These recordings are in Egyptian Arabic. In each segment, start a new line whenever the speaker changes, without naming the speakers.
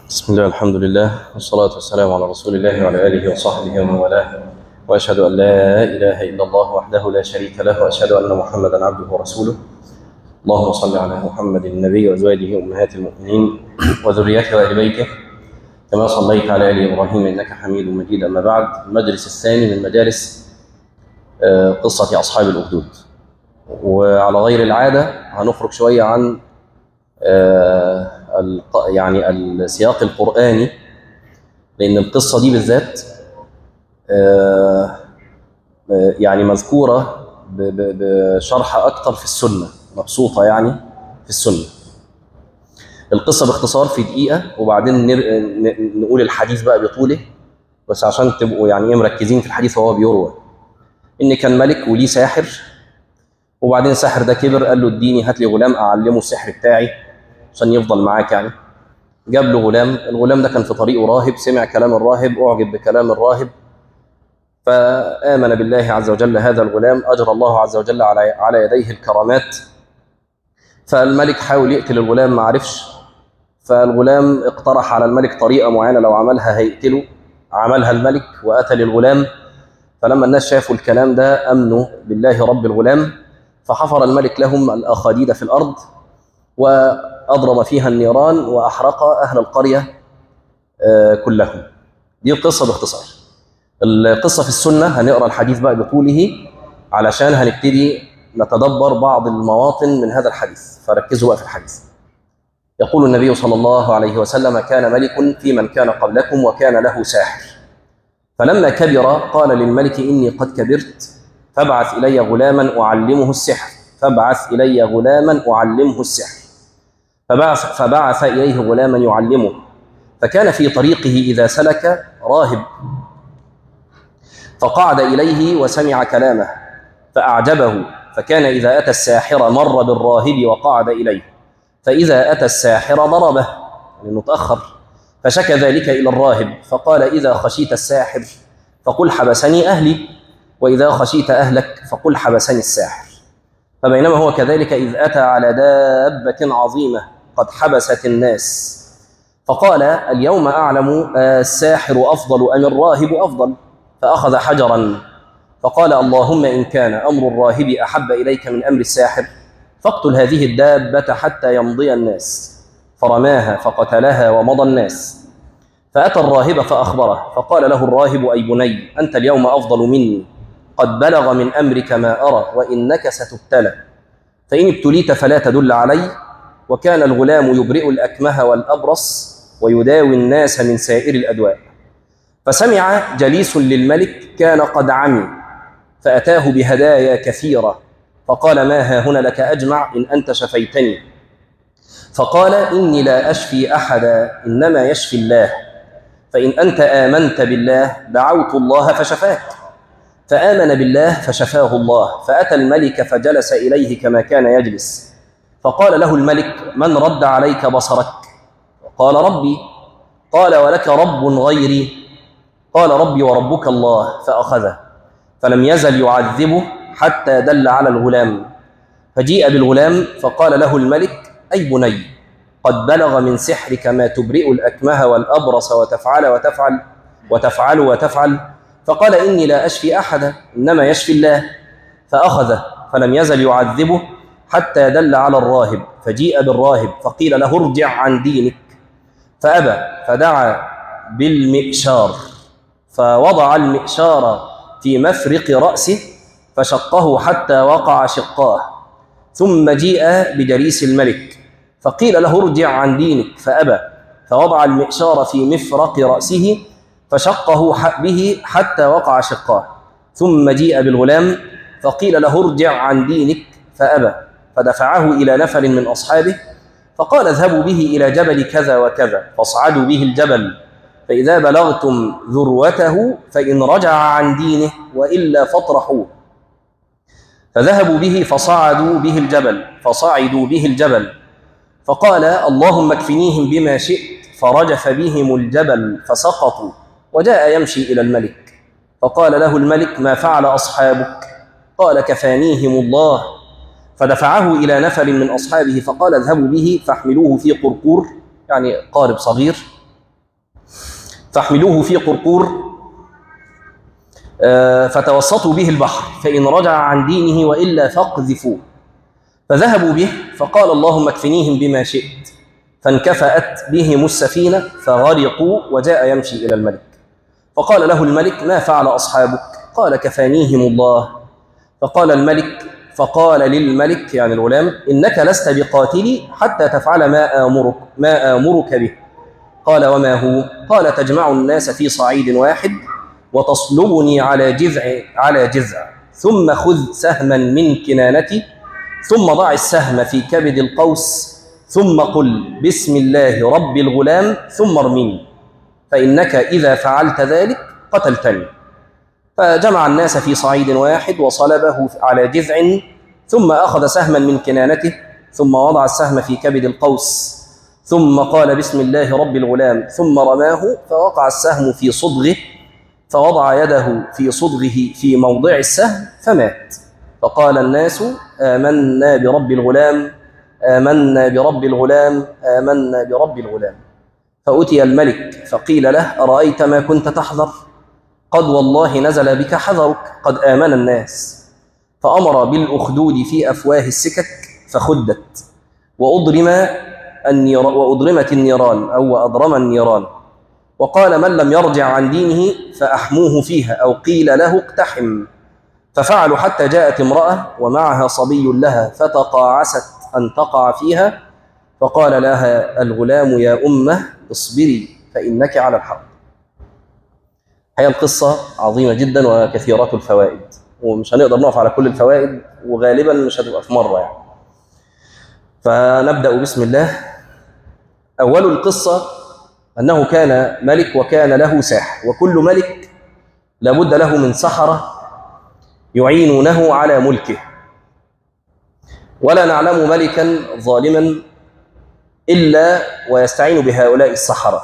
بسم الله الحمد لله والصلاة والسلام على رسول الله وعلى آله وصحبه ومن والاه وأشهد أن لا إله إلا الله وحده لا شريك له وأشهد أن محمدا عبده ورسوله اللهم صل على محمد النبي وأزواجه أمهات المؤمنين وذريته وآل بيته كما صليت على آل إبراهيم إنك حميد مجيد أما بعد المجلس الثاني من مجالس آه، قصة أصحاب الأخدود وعلى غير العادة هنخرج شوية عن آه، الق- يعني السياق القرآني لأن القصة دي بالذات آه، آه، يعني مذكورة ب- ب- بشرح أكتر في السنة مبسوطة يعني في السنة القصة باختصار في دقيقة وبعدين نر- ن- نقول الحديث بقى بطوله بس عشان تبقوا يعني ايه مركزين في الحديث وهو بيروى إن كان ملك وليه ساحر وبعدين الساحر ده كبر قال له اديني هات لي غلام أعلمه السحر بتاعي عشان يفضل معاك يعني جاب له غلام الغلام ده كان في طريقه راهب سمع كلام الراهب أعجب بكلام الراهب فآمن بالله عز وجل هذا الغلام أجرى الله عز وجل على على يديه الكرامات فالملك حاول يقتل الغلام ما عرفش فالغلام اقترح على الملك طريقة معينة لو عملها هيقتله عملها الملك وقتل الغلام فلما الناس شافوا الكلام ده أمنوا بالله رب الغلام فحفر الملك لهم الأخاديد في الأرض وأضرم فيها النيران وأحرق أهل القرية آه، كلهم دي القصة باختصار القصة في السنة هنقرأ الحديث بقى بطوله علشان هنبتدي نتدبر بعض المواطن من هذا الحديث فركزوا بقى في الحديث يقول النبي صلى الله عليه وسلم كان ملك في من كان قبلكم وكان له ساحر فلما كبر قال للملك إني قد كبرت فابعث إلي غلاما أعلمه السحر فابعث إلي غلاما أعلمه السحر فبعث, فبعث إليه غلاما يعلمه فكان في طريقه إذا سلك راهب فقعد إليه وسمع كلامه فأعجبه فكان إذا أتى الساحر مر بالراهب وقعد إليه فإذا أتى الساحر ضربه لأنه تأخر فشكى ذلك إلى الراهب فقال إذا خشيت الساحر فقل حبسني أهلي وإذا خشيت أهلك فقل حبسني الساحر فبينما هو كذلك إذ أتى على دابة عظيمة قد حبست الناس فقال اليوم أعلم الساحر أفضل أم الراهب أفضل فأخذ حجرا فقال اللهم إن كان أمر الراهب أحب إليك من أمر الساحر فاقتل هذه الدابة حتى يمضي الناس فرماها فقتلها ومضى الناس فأتى الراهب فأخبره فقال له الراهب أي بني أنت اليوم أفضل مني قد بلغ من أمرك ما أرى وإنك ستبتلى فإن ابتليت فلا تدل علي وكان الغلام يبرئ الأكمه والأبرص ويداوي الناس من سائر الأدواء فسمع جليس للملك كان قد عمي فأتاه بهدايا كثيرة فقال ما ها هنا لك أجمع إن أنت شفيتني فقال إني لا أشفي أحدا إنما يشفي الله فإن أنت آمنت بالله دعوت الله فشفاك فآمن بالله فشفاه الله فأتى الملك فجلس إليه كما كان يجلس فقال له الملك من رد عليك بصرك قال ربي قال ولك رب غيري قال ربي وربك الله فأخذه فلم يزل يعذبه حتى دل على الغلام فجيء بالغلام فقال له الملك أي بني قد بلغ من سحرك ما تبرئ الأكمه والأبرص وتفعل وتفعل وتفعل وتفعل فقال إني لا أشفي أحدا إنما يشفي الله فأخذه فلم يزل يعذبه حتى دل على الراهب فجيء بالراهب فقيل له ارجع عن دينك فأبى فدعا بالمئشار فوضع المئشار في مفرق رأسه فشقه حتى وقع شقاه ثم جيء بجليس الملك فقيل له ارجع عن دينك فأبى فوضع المئشار في مفرق رأسه فشقه ح- به حتى وقع شقاه ثم جيء بالغلام فقيل له ارجع عن دينك فأبى فدفعه إلى نفر من أصحابه فقال اذهبوا به إلى جبل كذا وكذا فاصعدوا به الجبل فإذا بلغتم ذروته فإن رجع عن دينه وإلا فاطرحوه فذهبوا به فصعدوا به الجبل فصعدوا به الجبل فقال اللهم اكفنيهم بما شئت فرجف بهم الجبل فسقطوا وجاء يمشي إلى الملك فقال له الملك ما فعل أصحابك قال كفانيهم الله فدفعه إلى نفر من أصحابه فقال اذهبوا به فاحملوه في قرقور يعني قارب صغير فاحملوه في قرقور آه، فتوسطوا به البحر فإن رجع عن دينه وإلا فاقذفوه فذهبوا به فقال اللهم اكفنيهم بما شئت فانكفأت بهم السفينة فغرقوا وجاء يمشي إلى الملك فقال له الملك ما فعل أصحابك قال كفانيهم الله فقال الملك فقال للملك يعني الغلام إنك لست بقاتلي حتى تفعل ما آمرك ما آمرك به قال وما هو قال تجمع الناس في صعيد واحد وتصلبني على جذع على جذع ثم خذ سهما من كنانتي ثم ضع السهم في كبد القوس ثم قل بسم الله رب الغلام ثم ارمني فإنك إذا فعلت ذلك قتلتني فجمع الناس في صعيد واحد وصلبه على جذع ثم أخذ سهما من كنانته ثم وضع السهم في كبد القوس ثم قال بسم الله رب الغلام ثم رماه فوقع السهم في صدغه فوضع يده في صدغه في موضع السهم فمات فقال الناس آمنا برب الغلام آمنا برب الغلام آمنا برب الغلام فأتي الملك فقيل له أرأيت ما كنت تحذر قد والله نزل بك حذرك قد آمن الناس فأمر بالأخدود في أفواه السكك فخدت وأضرم النير... وأضرمت النيران أو أضرم النيران وقال من لم يرجع عن دينه فأحموه فيها أو قيل له اقتحم ففعلوا حتى جاءت امرأة ومعها صبي لها فتقاعست أن تقع فيها فقال لها الغلام يا أمه اصبري فإنك على الحق هي القصة عظيمة جدا وكثيرة الفوائد ومش هنقدر نقف على كل الفوائد وغالبا مش هتبقى في مرة يعني فنبدأ بسم الله أول القصة أنه كان ملك وكان له ساحر وكل ملك لابد له من سحرة يعينونه على ملكه ولا نعلم ملكا ظالما إلا ويستعين بهؤلاء السحرة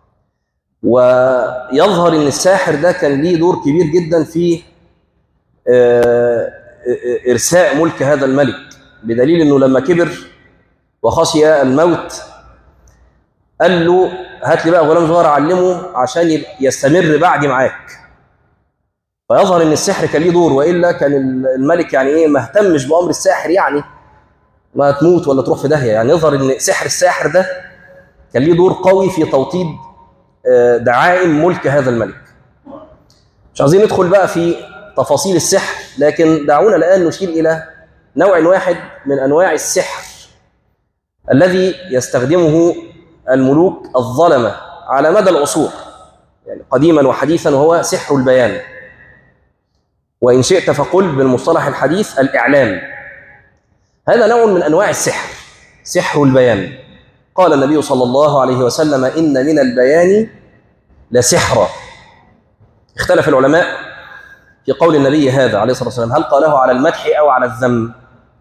ويظهر أن الساحر ده كان ليه دور كبير جدا في إرساء ملك هذا الملك بدليل أنه لما كبر وخشي الموت قال له هات لي بقى غلام صغير علمه عشان يستمر بعدي معاك فيظهر ان السحر كان ليه دور والا كان الملك يعني ايه ما اهتمش بامر الساحر يعني ما تموت ولا تروح في داهيه يعني يظهر ان سحر الساحر ده كان ليه دور قوي في توطيد دعائم ملك هذا الملك مش عايزين ندخل بقى في تفاصيل السحر لكن دعونا الان نشير الى نوع واحد من انواع السحر الذي يستخدمه الملوك الظلمه على مدى العصور يعني قديما وحديثا وهو سحر البيان وإن شئت فقل بالمصطلح الحديث الإعلام هذا نوع من أنواع السحر سحر البيان قال النبي صلى الله عليه وسلم إن من البيان لسحرا اختلف العلماء في قول النبي هذا عليه الصلاة والسلام هل قاله على المدح أو على الذم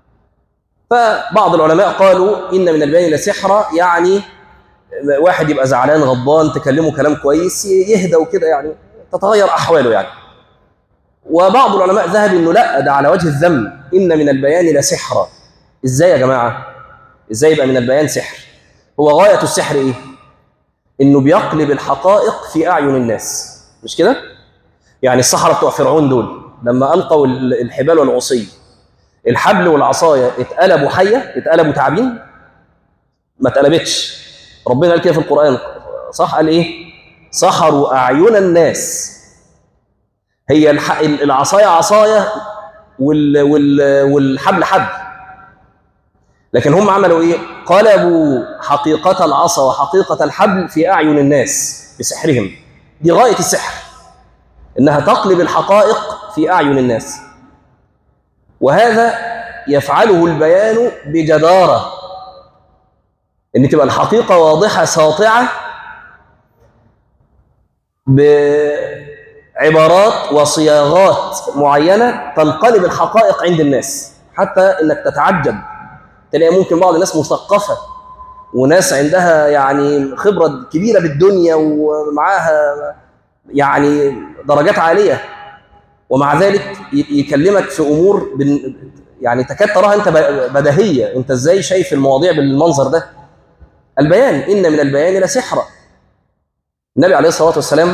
فبعض العلماء قالوا إن من البيان لسحرا يعني واحد يبقى زعلان غضبان تكلمه كلام كويس يهدى وكده يعني تتغير أحواله يعني وبعض العلماء ذهب انه لا ده على وجه الذم ان من البيان لسحرا ازاي يا جماعه ازاي يبقى من البيان سحر هو غايه السحر ايه انه بيقلب الحقائق في اعين الناس مش كده يعني السحره بتوع فرعون دول لما القوا الحبال والعصي الحبل والعصايه اتقلبوا حيه اتقلبوا تعابين ما اتقلبتش ربنا قال كده في القران صح قال ايه سحروا اعين الناس هي العصاية عصاية وال وال والحبل حبل لكن هم عملوا ايه قلبوا حقيقة العصا وحقيقة الحبل في أعين الناس بسحرهم دي غاية السحر إنها تقلب الحقائق في أعين الناس وهذا يفعله البيان بجدارة إن تبقى الحقيقة واضحة ساطعة ب عبارات وصياغات معينة تنقلب الحقائق عند الناس حتى انك تتعجب تلاقي ممكن بعض الناس مثقفة وناس عندها يعني خبرة كبيرة بالدنيا ومعاها يعني درجات عالية ومع ذلك يكلمك في امور يعني تكاد تراها انت بديهية انت ازاي شايف المواضيع بالمنظر ده البيان ان من البيان لسحرا النبي عليه الصلاة والسلام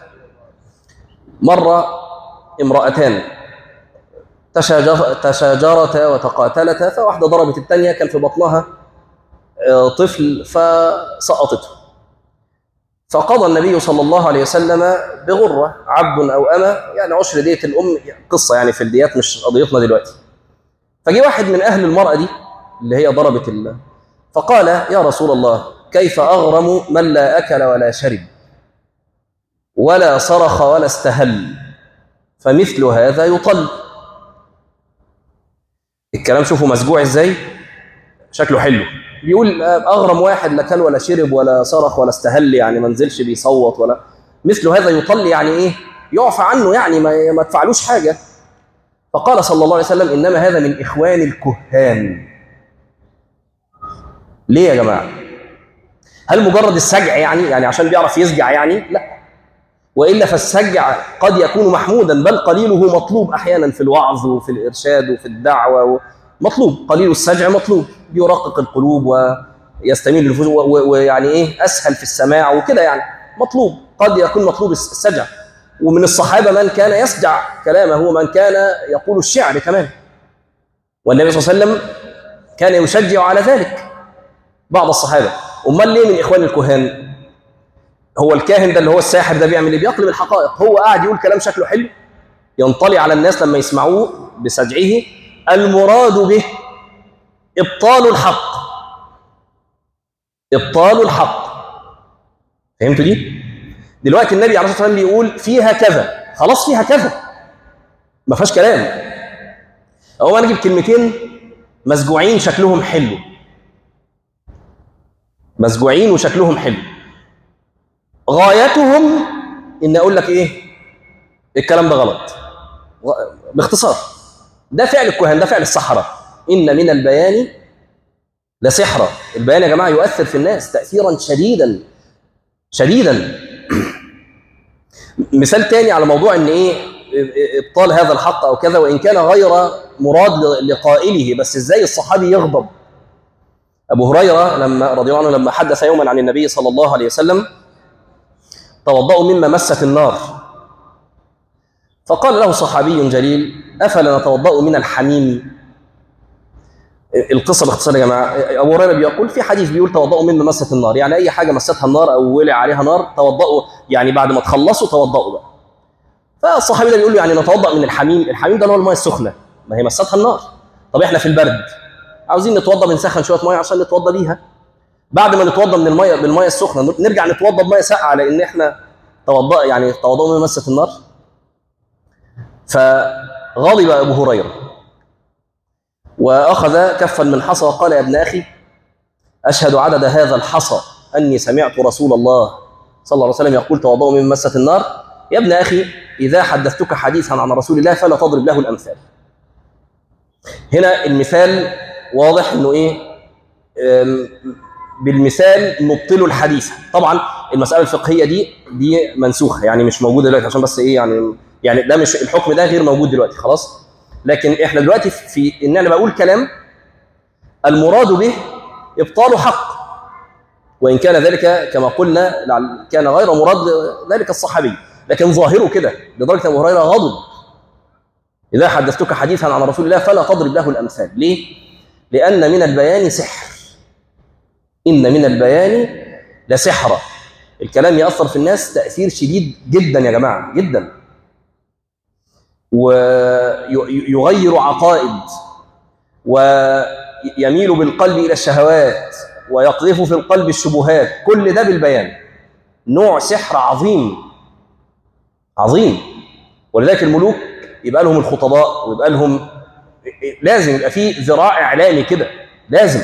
مر امرأتان تشاجر تشاجرتا وتقاتلتا فواحدة ضربت الثانية كان في بطنها آه، طفل فسقطته فقضى النبي صلى الله عليه وسلم بغرة عبد أو أمة يعني عشر دية الأم قصة يعني في الديات مش قضيتنا دلوقتي فجي واحد من أهل المرأة دي اللي هي ضربت الله فقال يا رسول الله كيف أغرم من لا أكل ولا شرب ولا صرخ ولا استهل فمثل هذا يطل الكلام شوفوا مسجوع ازاي شكله حلو بيقول اغرم واحد لا كل ولا شرب ولا صرخ ولا استهل يعني ما نزلش بيصوت ولا مثل هذا يطل يعني ايه يعفى عنه يعني ما, ما تفعلوش حاجه فقال صلى الله عليه وسلم انما هذا من اخوان الكهان ليه يا جماعه هل مجرد السجع يعني يعني عشان بيعرف يسجع يعني لا والا فالسجع قد يكون محمودا بل قليله مطلوب احيانا في الوعظ وفي الارشاد وفي الدعوه و... مطلوب قليل السجع مطلوب بيرقق القلوب ويستميل النفوس و- و- ويعني ايه اسهل في السماع وكده يعني مطلوب قد يكون مطلوب الس- السجع ومن الصحابه من كان يسجع كلامه ومن كان يقول الشعر كمان والنبي صلى الله عليه وسلم كان يشجع على ذلك بعض الصحابه امال ليه من اخوان الكهان هو الكاهن ده اللي هو الساحر ده بيعمل ايه بيقلب الحقائق هو قاعد يقول كلام شكله حلو ينطلي على الناس لما يسمعوه بسجعه المراد به ابطال الحق ابطال الحق فهمتوا دي دلوقتي النبي عليه الصلاه والسلام بيقول فيها كذا خلاص فيها كذا ما فيهاش كلام هو انا اجيب كلمتين مسجوعين شكلهم حلو مسجوعين وشكلهم حلو غايتهم ان اقول لك ايه الكلام ده غلط غ- باختصار ده فعل الكهان ده فعل السحرة إن من البيان لسحرة البيان يا جماعة يؤثر في الناس تأثيرا شديدا شديدا مثال تاني على موضوع ان ايه ابطال هذا الحق او كذا وان كان غير مراد لقائله بس ازاي الصحابي يغضب ابو هريره لما رضي الله عنه لما حدث يوما عن النبي صلى الله عليه وسلم توضأوا مما مست النار فقال له صحابي جليل افلا نتوضا من الحميم القصه باختصار يا جماعه ابو هريره بيقول في حديث بيقول توضؤوا مما مست النار يعني اي حاجه مستها النار او ولع عليها نار توضؤوا يعني بعد ما تخلصوا توضؤوا بقى فالصحابي ده بيقول له يعني نتوضا من الحميم الحميم ده اللي هو الميه السخنه ما هي مستها النار طب احنا في البرد عاوزين نتوضا بنسخن شويه ميه عشان نتوضا بيها بعد ما نتوضا من الميه بالميه السخنه نرجع نتوضا بميه ساقعه لان احنا توضا يعني توضؤوا مما مست النار فغضب ابو هريره واخذ كفا من حصى وقال يا ابن اخي اشهد عدد هذا الحصى اني سمعت رسول الله صلى الله عليه وسلم يقول توضؤوا من مسه النار يا ابن اخي اذا حدثتك حديثا عن رسول الله فلا تضرب له الامثال هنا المثال واضح انه ايه أم، بالمثال نبطل الحديث طبعا المساله الفقهيه دي دي منسوخه يعني مش موجوده دلوقتي عشان بس ايه يعني يعني ده مش الحكم ده غير موجود دلوقتي خلاص لكن احنا دلوقتي في ان انا بقول كلام المراد به ابطال حق وان كان ذلك كما قلنا لعل- كان غير مراد ذلك الصحابي لكن ظاهره كده لدرجه ابو هريره غضب اذا حدثتك حديثا عن رسول الله فلا تضرب له الامثال ليه لان من البيان سحر ان من البيان لسحرا الكلام ياثر في الناس تاثير شديد جدا يا جماعه جدا ويغير عقائد ويميل بالقلب الى الشهوات ويقذف في القلب الشبهات كل ده بالبيان نوع سحر عظيم عظيم ولذلك الملوك يبقى لهم الخطباء ويبقى لهم لازم يبقى فيه ذراع اعلامي كده لازم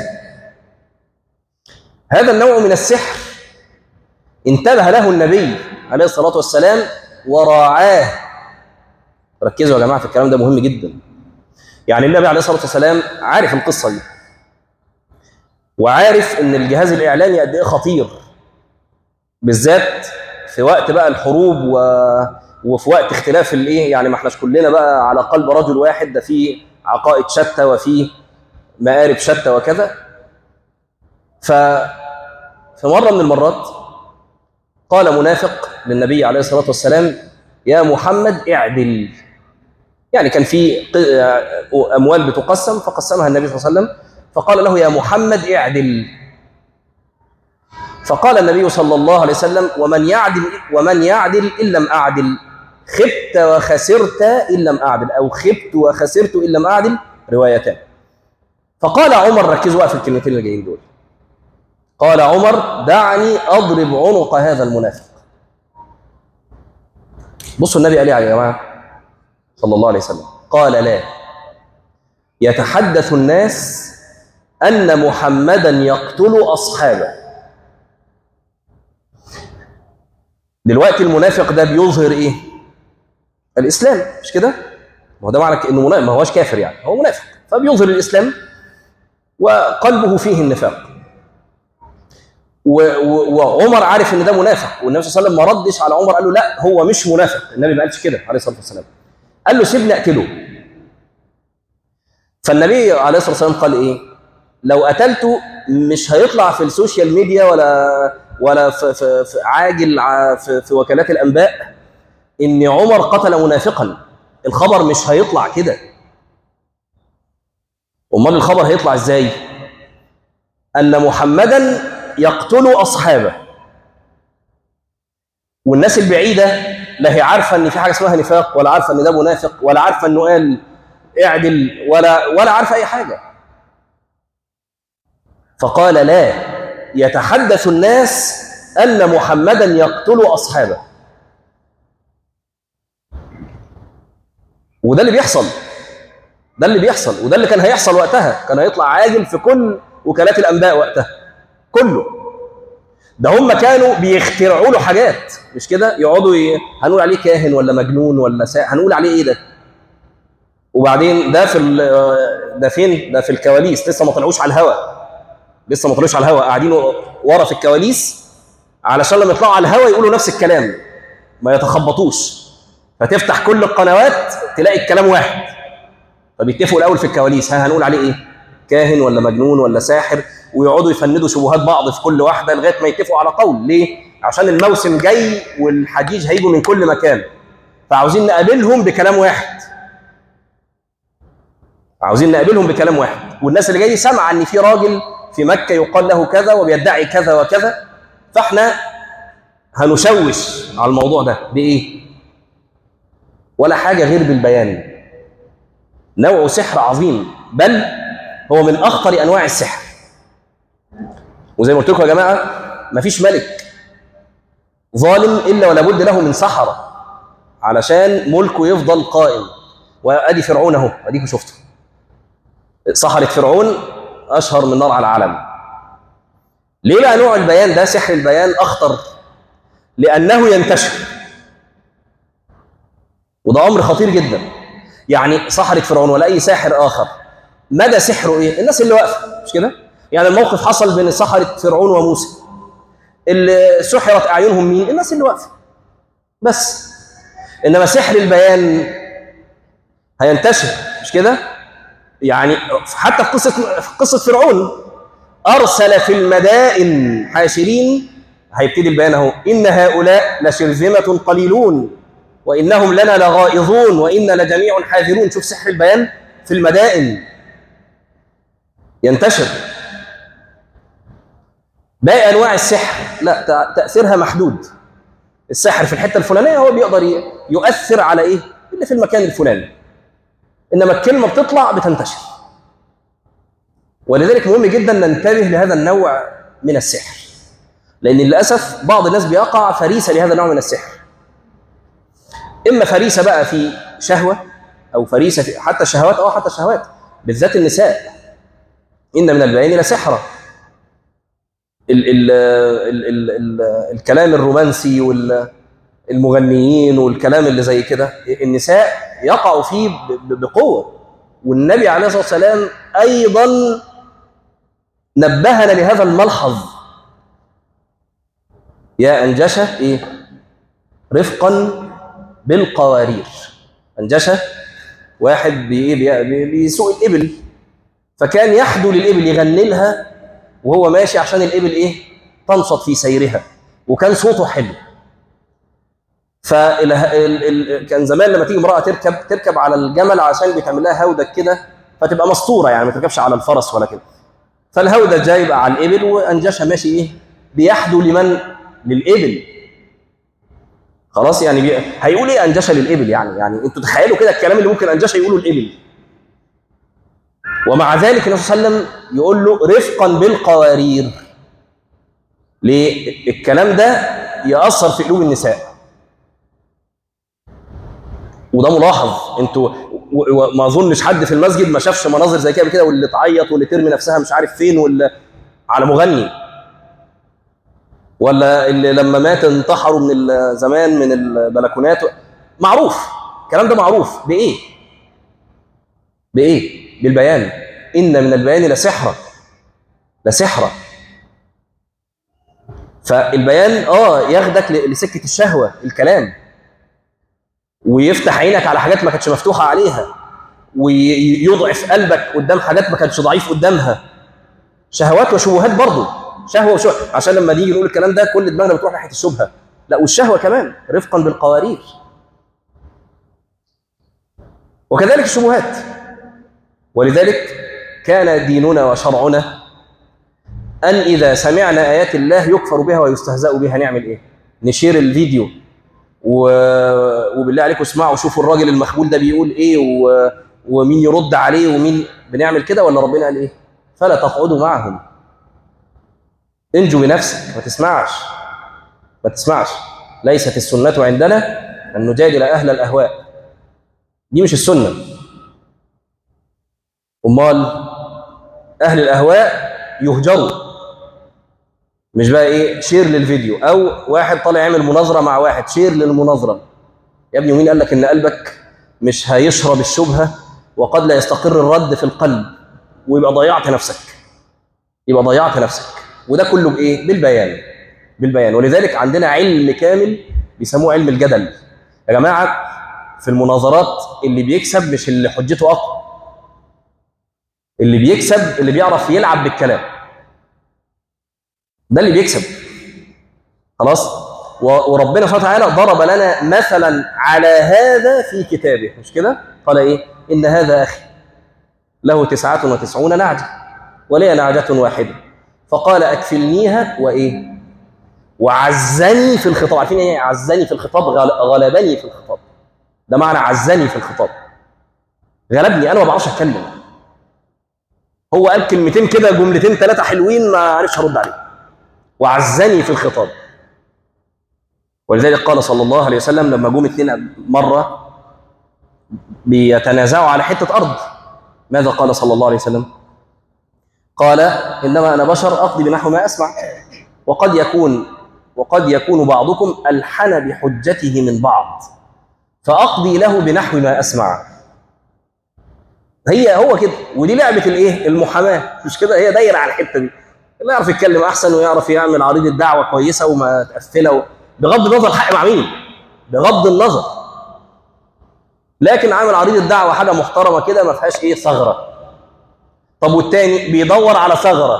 هذا النوع من السحر انتبه له النبي عليه الصلاه والسلام وراعاه ركزوا يا جماعه في الكلام ده مهم جدا يعني النبي عليه الصلاه والسلام عارف القصه دي وعارف ان الجهاز الاعلامي قد ايه خطير بالذات في وقت بقى الحروب و... وفي وقت اختلاف الايه يعني ما احناش كلنا بقى على قلب رجل واحد ده في عقائد شتى وفي مآرب شتى وكذا ف في مره من المرات قال منافق للنبي عليه الصلاة والسلام يا محمد اعدل يعني كان في ق- أموال بتقسم فقسمها النبي صلى الله عليه وسلم فقال له يا محمد اعدل فقال النبي صلى الله عليه وسلم ومن يعدل ومن يعدل إن لم أعدل خبت وخسرت إن لم أعدل أو خبت وخسرت إن لم أعدل روايتان فقال عمر ركزوا بقى في الكلمتين اللي جايين دول قال عمر دعني أضرب عنق هذا المنافق بصوا النبي قال ايه يا جماعة صلى الله عليه وسلم قال لا يتحدث الناس أن محمدا يقتل أصحابه دلوقتي المنافق ده بيظهر ايه الاسلام مش كده ما هو ده معنى انه منافق ما هوش كافر يعني هو منافق فبيظهر الاسلام وقلبه فيه النفاق و- و- وعمر عارف ان ده منافق والنبي صلى الله عليه وسلم ما ردش على عمر قال له لا هو مش منافق النبي ما قالش كده عليه الصلاه والسلام قال له سيبني اقتله فالنبي عليه الصلاه والسلام قال ايه لو قتلته مش هيطلع في السوشيال ميديا ولا ولا في, في, في عاجل ع- في, في وكالات الانباء ان عمر قتل منافقا الخبر مش هيطلع كده امال الخبر هيطلع ازاي ان محمدا يقتل اصحابه والناس البعيده لا هي عارفه ان في حاجه اسمها نفاق ولا عارفه ان ده منافق ولا عارفه انه قال اعدل ولا ولا عارفه اي حاجه فقال لا يتحدث الناس ان محمدا يقتل اصحابه وده اللي بيحصل ده اللي بيحصل وده اللي كان هيحصل وقتها كان هيطلع عاجل في كل وكالات الانباء وقتها كله ده هم كانوا بيخترعوا له حاجات مش كده يقعدوا ي... هنقول عليه كاهن ولا مجنون ولا سا... هنقول عليه ايه ده وبعدين ده في ال... ده فين ده في الكواليس لسه ما طلعوش على الهواء لسه ما طلعوش على الهواء قاعدين ورا في الكواليس علشان لما يطلعوا على الهواء يقولوا نفس الكلام ما يتخبطوش فتفتح كل القنوات تلاقي الكلام واحد فبيتفقوا الاول في الكواليس ها هنقول عليه ايه كاهن ولا مجنون ولا ساحر ويقعدوا يفندوا شبهات بعض في كل واحده لغايه ما يتفقوا على قول ليه عشان الموسم جاي والحجيج هيجوا من كل مكان فعاوزين نقابلهم بكلام واحد عاوزين نقابلهم بكلام واحد والناس اللي جاي سامعه ان في راجل في مكه يقال له كذا وبيدعي كذا وكذا فاحنا هنشوش على الموضوع ده بايه ولا حاجه غير بالبيان نوع سحر عظيم بل هو من اخطر انواع السحر وزي ما قلت لكم يا جماعه مفيش ملك ظالم الا ولا بد له من سحره علشان ملكه يفضل قائم وادي فرعون اهو اديكم شفتوا سحره فرعون اشهر من نار على العالم ليه بقى نوع البيان ده سحر البيان اخطر لانه ينتشر وده امر خطير جدا يعني سحرة فرعون ولا اي ساحر اخر مدى سحره ايه الناس اللي واقفه مش كده يعني الموقف حصل بين سحرة فرعون وموسى اللي سحرت اعينهم مين الناس اللي واقفه بس انما سحر البيان هينتشر مش كده يعني حتى في قصه في قصه فرعون ارسل في المدائن حاشرين هيبتدي البيان اهو ان هؤلاء لشرذمه قليلون وانهم لنا لغائظون وانا لجميع حاذرون شوف سحر البيان في المدائن ينتشر باقي انواع السحر لا تأ- تاثيرها محدود السحر في الحته الفلانيه هو بيقدر ي- يؤثر على ايه اللي في المكان الفلاني انما الكلمه بتطلع بتنتشر ولذلك مهم جدا ننتبه لهذا النوع من السحر لان للاسف بعض الناس بيقع فريسه لهذا النوع من السحر اما فريسه بقى في شهوه او فريسه في حتى الشهوات اه حتى الشهوات بالذات النساء ان من البيان لسحرا ال ال ال ال ال الكلام الرومانسي والمغنيين والكلام اللي زي كده النساء يقعوا فيه ب- ب- بقوه والنبي عليه الصلاه والسلام ايضا نبهنا لهذا الملحظ يا انجشه ايه رفقا بالقوارير انجشه واحد بي بي بي بيسوق الابل فكان يحدو للابل يغني لها وهو ماشي عشان الابل ايه تنشط في سيرها وكان صوته حلو فكان زمان لما تيجي امراه تركب تركب على الجمل عشان بيتعمل لها هودج كده فتبقى مستوره يعني ما تركبش على الفرس ولا كده فالهودج جاي يبقى على الابل وانجشها ماشي ايه بيحدو لمن للابل خلاص يعني بي... هيقول ايه انجشه للابل يعني يعني انتوا تخيلوا كده الكلام اللي ممكن انجشه يقوله الابل ومع ذلك النبي صلى الله عليه وسلم يقول له رفقا بالقوارير ليه الكلام ده ياثر في قلوب النساء وده ملاحظ انتوا وما اظنش حد في المسجد ما شافش مناظر زي كده كده واللي تعيط واللي ترمي نفسها مش عارف فين واللي على مغني ولا اللي لما مات انتحروا من زمان من البلكونات معروف الكلام ده معروف بايه بايه بالبيان ان من البيان لسحرا لسحرا فالبيان اه ياخدك لسكه الشهوه الكلام ويفتح عينك على حاجات ما كانتش مفتوحه عليها ويضعف قلبك قدام حاجات ما كانتش ضعيف قدامها شهوات وشبهات برضه شهوه وشهوه عشان لما نيجي نقول الكلام ده كل دماغنا بتروح ناحيه الشبهه لا والشهوه كمان رفقا بالقوارير وكذلك الشبهات ولذلك كان ديننا وشرعنا أن إذا سمعنا آيات الله يكفر بها ويستهزأ بها نعمل إيه؟ نشير الفيديو و... وبالله عليكم اسمعوا شوفوا الراجل المخبول ده بيقول إيه و... ومين يرد عليه ومين بنعمل كده ولا ربنا قال إيه؟ فلا تقعدوا معهم انجو بنفسك ما تسمعش ما تسمعش ليست السنة عندنا أن نجادل أهل الأهواء دي مش السنة أمال أهل الأهواء يهجروا مش بقى إيه شير للفيديو أو واحد طالع يعمل مناظرة مع واحد شير للمناظرة يا ابني مين قال لك إن قلبك مش هيشرب الشبهة وقد لا يستقر الرد في القلب ويبقى ضيعت نفسك يبقى ضيعت نفسك وده كله بايه بالبيان بالبيان ولذلك عندنا علم كامل بيسموه علم الجدل يا جماعه في المناظرات اللي بيكسب مش اللي حجته اقوى اللي بيكسب اللي بيعرف يلعب بالكلام ده اللي بيكسب خلاص وربنا سبحانه وتعالى ضرب لنا مثلا على هذا في كتابه مش كده قال ايه ان هذا اخي له تسعة وتسعون نعجة ولي نعجة واحدة فقال أكفلنيها وإيه وعزني في الخطاب عارفين ايه عزني في الخطاب غلبني في الخطاب ده معنى عزني في الخطاب غلبني انا ما بعرفش اتكلم هو قال كلمتين كده جملتين ثلاثه حلوين ما عرفش ارد عليه وعزني في الخطاب ولذلك قال صلى الله عليه وسلم لما جم اثنين مره بيتنازعوا على حته ارض ماذا قال صلى الله عليه وسلم قال انما انا بشر اقضي بنحو ما اسمع وقد يكون وقد يكون بعضكم الحن بحجته من بعض فاقضي له بنحو ما اسمع هي هو كده ودي لعبه الايه المحاماه مش كده هي دايره على الحته دي اللي يعرف يتكلم احسن ويعرف يعمل عريضه دعوه كويسه وما تقفله و... بغض النظر الحق مع مين بغض النظر لكن عامل عريضه دعوه حاجه محترمه كده ما فيهاش ايه ثغره طب والتاني بيدور على ثغره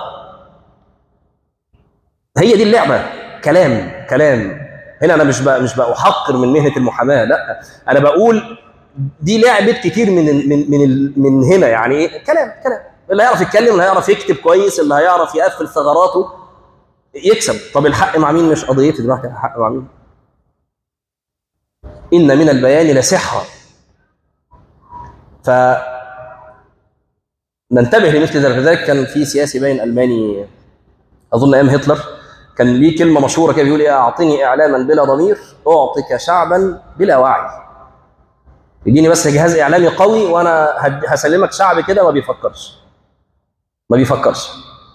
هي دي اللعبه كلام كلام هنا انا مش بقى مش بحقر من مهنه المحاماه لا انا بقول دي لعبه كتير من من من من هنا يعني ايه كلام كلام اللي هيعرف يتكلم اللي هيعرف يكتب كويس اللي هيعرف يقفل ثغراته يكسب طب الحق مع مين مش قضيتي دلوقتي الحق مع مين ان من البيان لسحرا ف ننتبه لمثل ذلك لذلك كان في سياسي باين الماني اظن ايام هتلر كان ليه كلمه مشهوره كده بيقول ايه اعطني اعلاما بلا ضمير اعطيك شعبا بلا وعي اديني بس جهاز اعلامي قوي وانا هسلمك شعب كده ما بيفكرش ما بيفكرش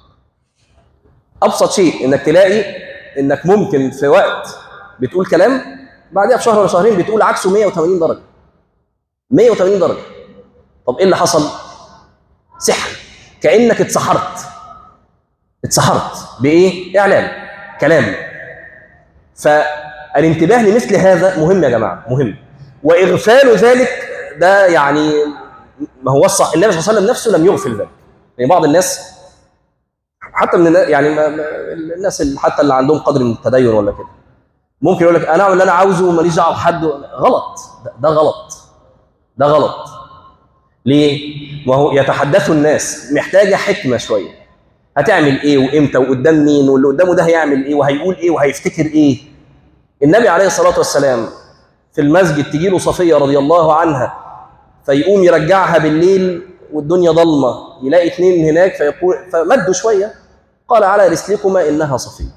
ابسط شيء انك تلاقي انك ممكن في وقت بتقول كلام بعدها بشهر ولا شهرين بتقول عكسه 180 درجه 180 درجه طب ايه اللي حصل سحر كانك اتسحرت اتسحرت بايه اعلام كلام فالانتباه لمثل هذا مهم يا جماعه مهم واغفال ذلك ده يعني ما هو الصح النبي صلى الله عليه وسلم نفسه لم يغفل ذلك يعني بعض الناس حتى من النا- يعني ما ما الناس اللي حتى اللي عندهم قدر من التدين ولا كده ممكن يقول لك انا اعمل اللي انا عاوزه وماليش دعوه بحد غلط ده, ده غلط ده غلط ليه؟ ما هو يتحدث الناس محتاجه حكمه شويه هتعمل ايه وامتى وقدام مين واللي قدامه ده هيعمل ايه وهيقول ايه وهيفتكر ايه النبي عليه الصلاه والسلام في المسجد تجي له صفيه رضي الله عنها فيقوم يرجعها بالليل والدنيا ضلمه يلاقي اثنين هناك فيقول فمدوا شويه قال على رسلكما انها صفيه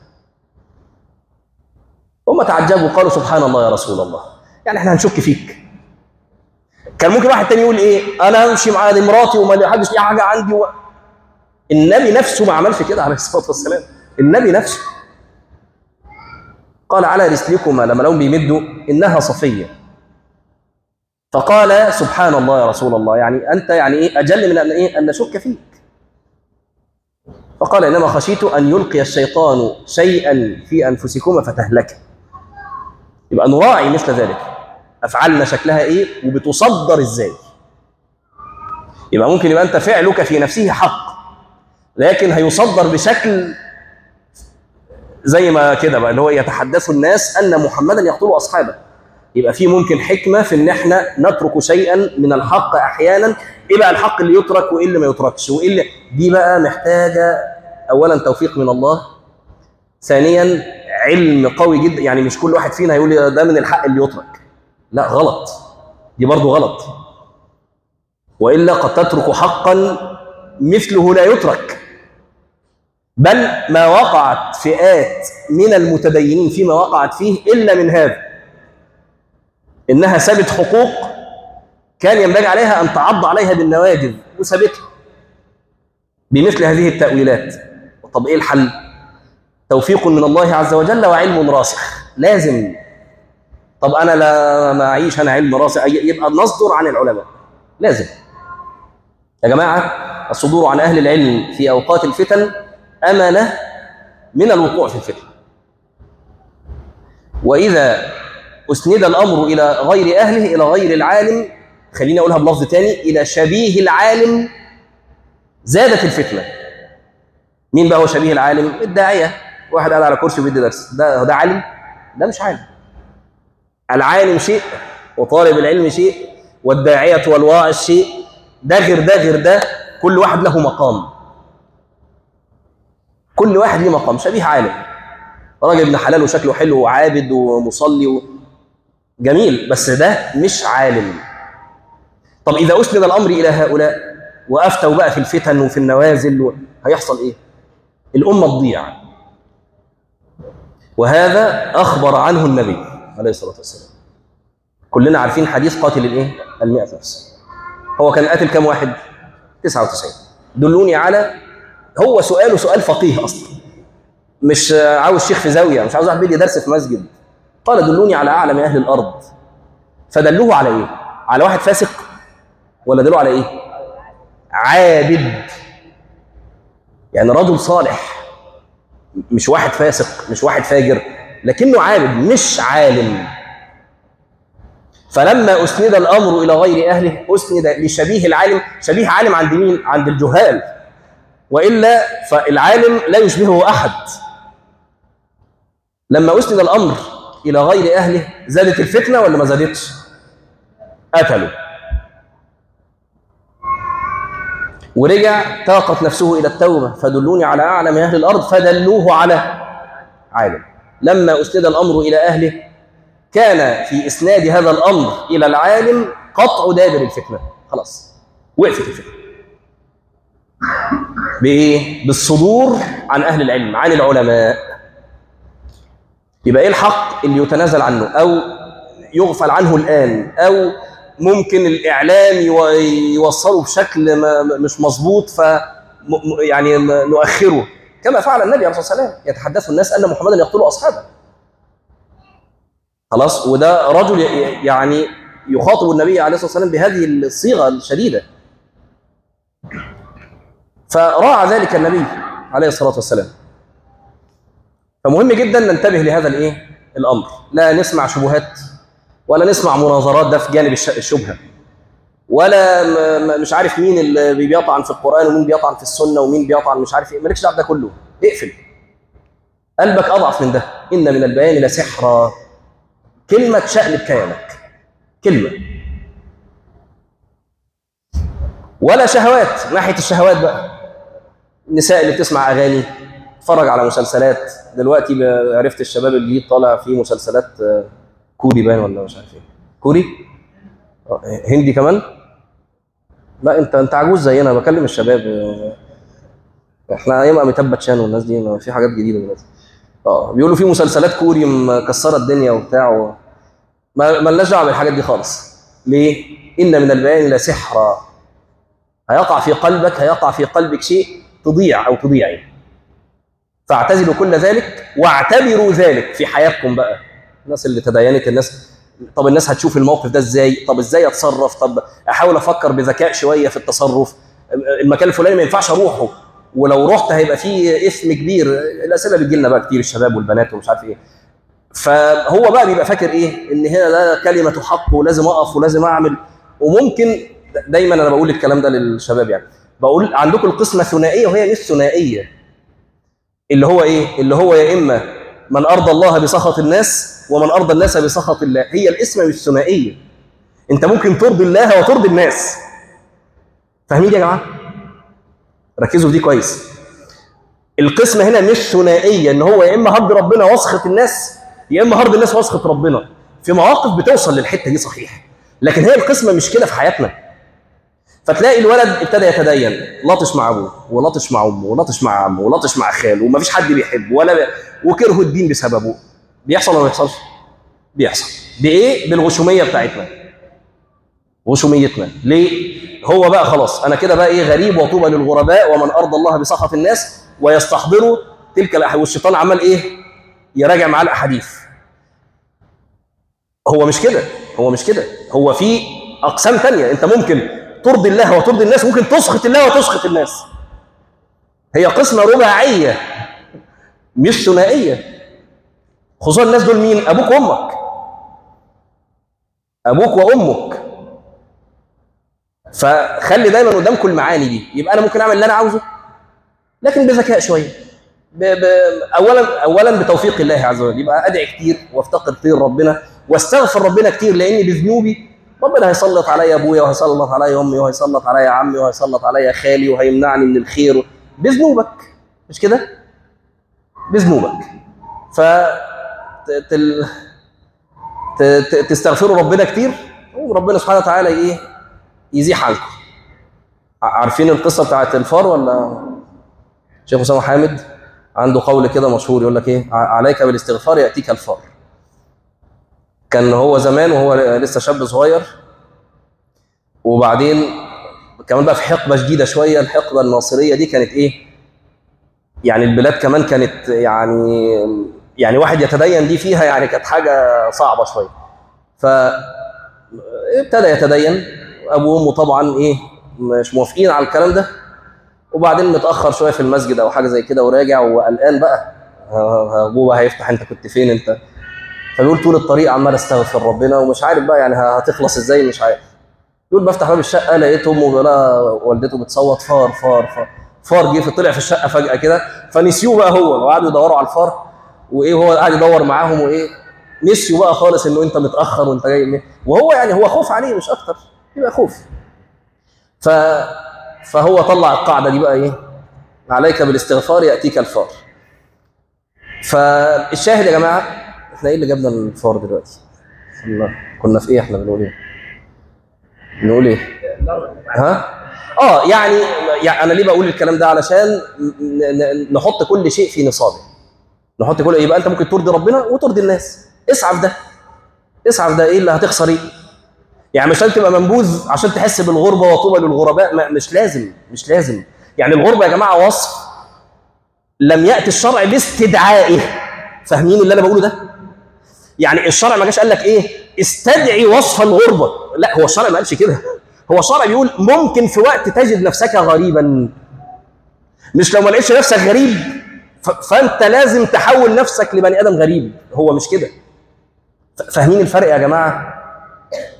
هم تعجبوا قالوا سبحان الله يا رسول الله يعني احنا هنشك فيك كان ممكن واحد تاني يقول ايه انا امشي مع دي مراتي وما حدش ليه حاجه عندي و... النبي نفسه ما عملش كده عليه الصلاه والسلام النبي نفسه قال على رسلكما لما لهم بيمدوا انها صفيه فقال سبحان الله يا رسول الله يعني انت يعني ايه اجل من ان ايه ان نشك فيك فقال انما خشيت ان يلقي الشيطان شيئا في انفسكما فتهلك يبقى نراعي مثل ذلك افعالنا شكلها ايه وبتصدر ازاي يبقى ممكن يبقى انت فعلك في نفسه حق لكن هيصدر بشكل زي ما كده بقى اللي هو يتحدث الناس ان محمدا يقتل اصحابه يبقى في ممكن حكمه في ان احنا نترك شيئا من الحق احيانا ايه بقى الحق اللي يترك وايه اللي ما يتركش وايه اللي دي بقى محتاجه اولا توفيق من الله ثانيا علم قوي جدا يعني مش كل واحد فينا هيقول ده من الحق اللي يترك لا غلط دي برضو غلط والا قد تترك حقا مثله لا يترك بل ما وقعت فئات من المتدينين فيما وقعت فيه الا من هذا انها سابت حقوق كان ينبغي عليها ان تعض عليها بالنواجذ وسابتها بمثل هذه التاويلات طب ايه الحل توفيق من الله عز وجل وعلم راسخ لازم طب انا لا معيش انا علم راسخ يبقى نصدر عن العلماء لازم يا جماعه الصدور عن اهل العلم في اوقات الفتن امنه من الوقوع في الفتن واذا اسند الامر الى غير اهله الى غير العالم خليني اقولها بلفظ تاني الى شبيه العالم زادت الفتنه مين بقى هو شبيه العالم الداعيه واحد قاعد على كرسي وبيدي درس ده ده عالم ده مش عالم العالم شيء وطالب العلم شيء والداعيه والواعظ شيء ده غير ده غير ده كل واحد له مقام كل واحد له مقام شبيه عالم راجل ابن حلال وشكله حلو وعابد ومصلي و... جميل بس ده مش عالم طب اذا اسند الامر الى هؤلاء وافتوا بقى في الفتن وفي النوازل و... هيحصل ايه الامه تضيع وهذا اخبر عنه النبي عليه الصلاه والسلام كلنا عارفين حديث قاتل الايه المئة نفس هو كان قاتل كم واحد 99 دلوني على هو سؤاله سؤال فقيه اصلا مش عاوز شيخ في زاويه مش عاوز واحد بيدي درس في مسجد قال دلوني على اعلم اهل الارض فدلوه على ايه على واحد فاسق ولا دلوه على ايه عابد يعني رجل صالح مش واحد فاسق مش واحد فاجر لكنه عابد مش عالم فلما اسند الامر الى غير اهله اسند لشبيه العالم شبيه عالم عند مين عند الجهال والا فالعالم لا يشبهه احد لما اسند الامر الى غير اهله زادت الفتنه ولا ما زادتش قتلوا ورجع طاقت نفسه الى التوبه فدلوني على اعلم اهل الارض فدلوه على عالم لما اسند الامر الى اهله كان في اسناد هذا الامر الى العالم قطع دابر الفتنه خلاص وقفت الفتنه بايه بالصدور عن اهل العلم عن العلماء يبقى ايه الحق اللي يتنازل عنه او يغفل عنه الان او ممكن الاعلام يوصله بشكل ما مش مظبوط ف يعني نؤخره كما فعل النبي عليه الصلاه والسلام يتحدث الناس ان محمدا يقتل اصحابه خلاص وده رجل يعني يخاطب النبي عليه الصلاه والسلام بهذه الصيغه الشديده فراعى ذلك النبي عليه الصلاه والسلام فمهم جدا ننتبه لهذا الايه الامر لا نسمع شبهات ولا نسمع مناظرات ده في جانب الشبهه ولا م- م- مش عارف مين اللي بيطعن في القران ومين بيطعن في السنه ومين بيطعن مش عارف ايه مالكش دعوه ده كله اقفل قلبك اضعف من ده ان من البيان لسحرا كلمه تشقلب كيانك كلمه ولا شهوات ناحيه الشهوات بقى النساء اللي بتسمع اغاني تتفرج على مسلسلات دلوقتي ب- عرفت الشباب الجديد طالع في مسلسلات آه، كوري باين ولا مش عارف ايه كوري آه، هندي كمان لا انت انت عجوز زينا بكلم الشباب آه، احنا ايام اميتاب باتشان والناس دي ما في حاجات جديده دلوقتي اه بيقولوا في مسلسلات كوري مكسره الدنيا وبتاع و... ما مالناش دعوه بالحاجات دي خالص ليه؟ ان من البيان لسحرا هيقع في قلبك هيقع في قلبك شيء تضيع او تضيعي فاعتزلوا كل ذلك واعتبروا ذلك في حياتكم بقى الناس اللي تدينت الناس طب الناس هتشوف الموقف ده ازاي طب ازاي اتصرف طب احاول افكر بذكاء شويه في التصرف المكان الفلاني ما ينفعش اروحه ولو رحت هيبقى فيه اثم كبير الاسئله بتجي لنا بقى كتير الشباب والبنات ومش عارف ايه فهو بقى بيبقى فاكر ايه ان هنا ده كلمه حق ولازم اقف ولازم اعمل وممكن دايما انا بقول الكلام ده للشباب يعني بقول عندكم القسمه ثنائيه وهي مش ثنائيه اللي هو ايه اللي هو يا اما من ارضى الله بسخط الناس ومن ارضى الناس بسخط الله هي القسمه مش ثنائيه انت ممكن ترضي الله وترضي الناس فاهمين يا جماعه ركزوا في دي كويس القسمه هنا مش ثنائيه ان هو يا اما هرضي ربنا واسخط الناس يا اما هرضي الناس واسخط ربنا في مواقف بتوصل للحته دي صحيح لكن هي القسمه مش كده في حياتنا فتلاقي الولد ابتدى يتدين لطش مع ابوه ولطش مع امه ولطش مع عمه ولطش مع خاله ومفيش حد بيحبه ولا ب... وكرهوا الدين بسببه بيحصل ولا ما بيحصلش؟ بيحصل بايه؟ بالغشوميه بتاعتنا غشوميتنا ليه؟ هو بقى خلاص انا كده بقى ايه غريب وطوبى للغرباء ومن ارضى الله بسخط الناس ويستحضروا تلك الاحاديث والشيطان عمال ايه؟ يراجع معاه الاحاديث هو مش كده هو مش كده هو في اقسام تانية انت ممكن ترضي الله وترضي الناس ممكن تسخط الله وتسخط الناس هي قسمه رباعيه مش ثنائيه خصوصا الناس دول مين ابوك وامك ابوك وامك فخلي دايما قدامكم المعاني دي يبقى انا ممكن اعمل اللي انا عاوزه لكن بذكاء شويه ب... ب... اولا اولا بتوفيق الله عز وجل يبقى ادعي كتير وافتقر كتير ربنا واستغفر ربنا كتير لاني بذنوبي ربنا هيسلط عليا ابويا وهيسلط عليا امي وهيسلط عليا عمي وهيسلط عليا خالي وهيمنعني من الخير بذنوبك مش كده؟ بذنوبك ف تل... ت... ت... تستغفروا ربنا كتير وربنا سبحانه وتعالى ايه يزيح عنكم عارفين القصه بتاعت الفار ولا شيخ اسامه حامد عنده قول كده مشهور يقول لك ايه عليك بالاستغفار ياتيك الفار كان هو زمان وهو لسه شاب صغير وبعدين كمان بقى في حقبه شديده شويه الحقبه الناصريه دي كانت ايه يعني البلاد كمان كانت يعني يعني واحد يتدين دي فيها يعني كانت حاجه صعبه شويه ف ابتدى يتدين ابوه وامه طبعا ايه مش موافقين على الكلام ده وبعدين متاخر شويه في المسجد او حاجه زي كده وراجع وقلقان بقى ابوه هيفتح انت كنت فين انت فبيقول طول الطريق عمال استغفر ربنا ومش عارف بقى يعني هتخلص ازاي مش عارف يقول بفتح باب الشقه لقيت امه بلا والدته بتصوت فار فار فار فار جه طلع في الشقه فجاه كده فنسيوه بقى هو وقعدوا يدوروا على الفار وايه هو قاعد يدور معاهم وايه نسيوا بقى خالص انه انت متاخر وانت جاي منين وهو يعني هو خوف عليه مش اكتر يبقى خوف ف فهو طلع القاعده دي بقى ايه عليك بالاستغفار ياتيك الفار فالشاهد يا جماعه احنا ايه اللي جابنا الفار دلوقتي الله كنا في ايه احنا بنقول ايه بنقول ايه ها اه يعني يعني انا ليه بقول الكلام ده علشان نحط كل شيء في نصابه نحط كل يبقى انت ممكن ترضي ربنا وترضي الناس اسعى في ده اسعى في ده ايه اللي هتخسر ايه يعني مش لازم تبقى منبوذ عشان تحس بالغربه وطوبى للغرباء مش لازم مش لازم يعني الغربه يا جماعه وصف لم ياتي الشرع باستدعائه فاهمين اللي انا بقوله ده يعني الشرع ما جاش قال لك ايه استدعي وصف الغربه لا هو الشرع ما قالش كده هو الشرع بيقول ممكن في وقت تجد نفسك غريبا مش لو ما لقيتش نفسك غريب فانت لازم تحول نفسك لبني ادم غريب هو مش كده فاهمين الفرق يا جماعه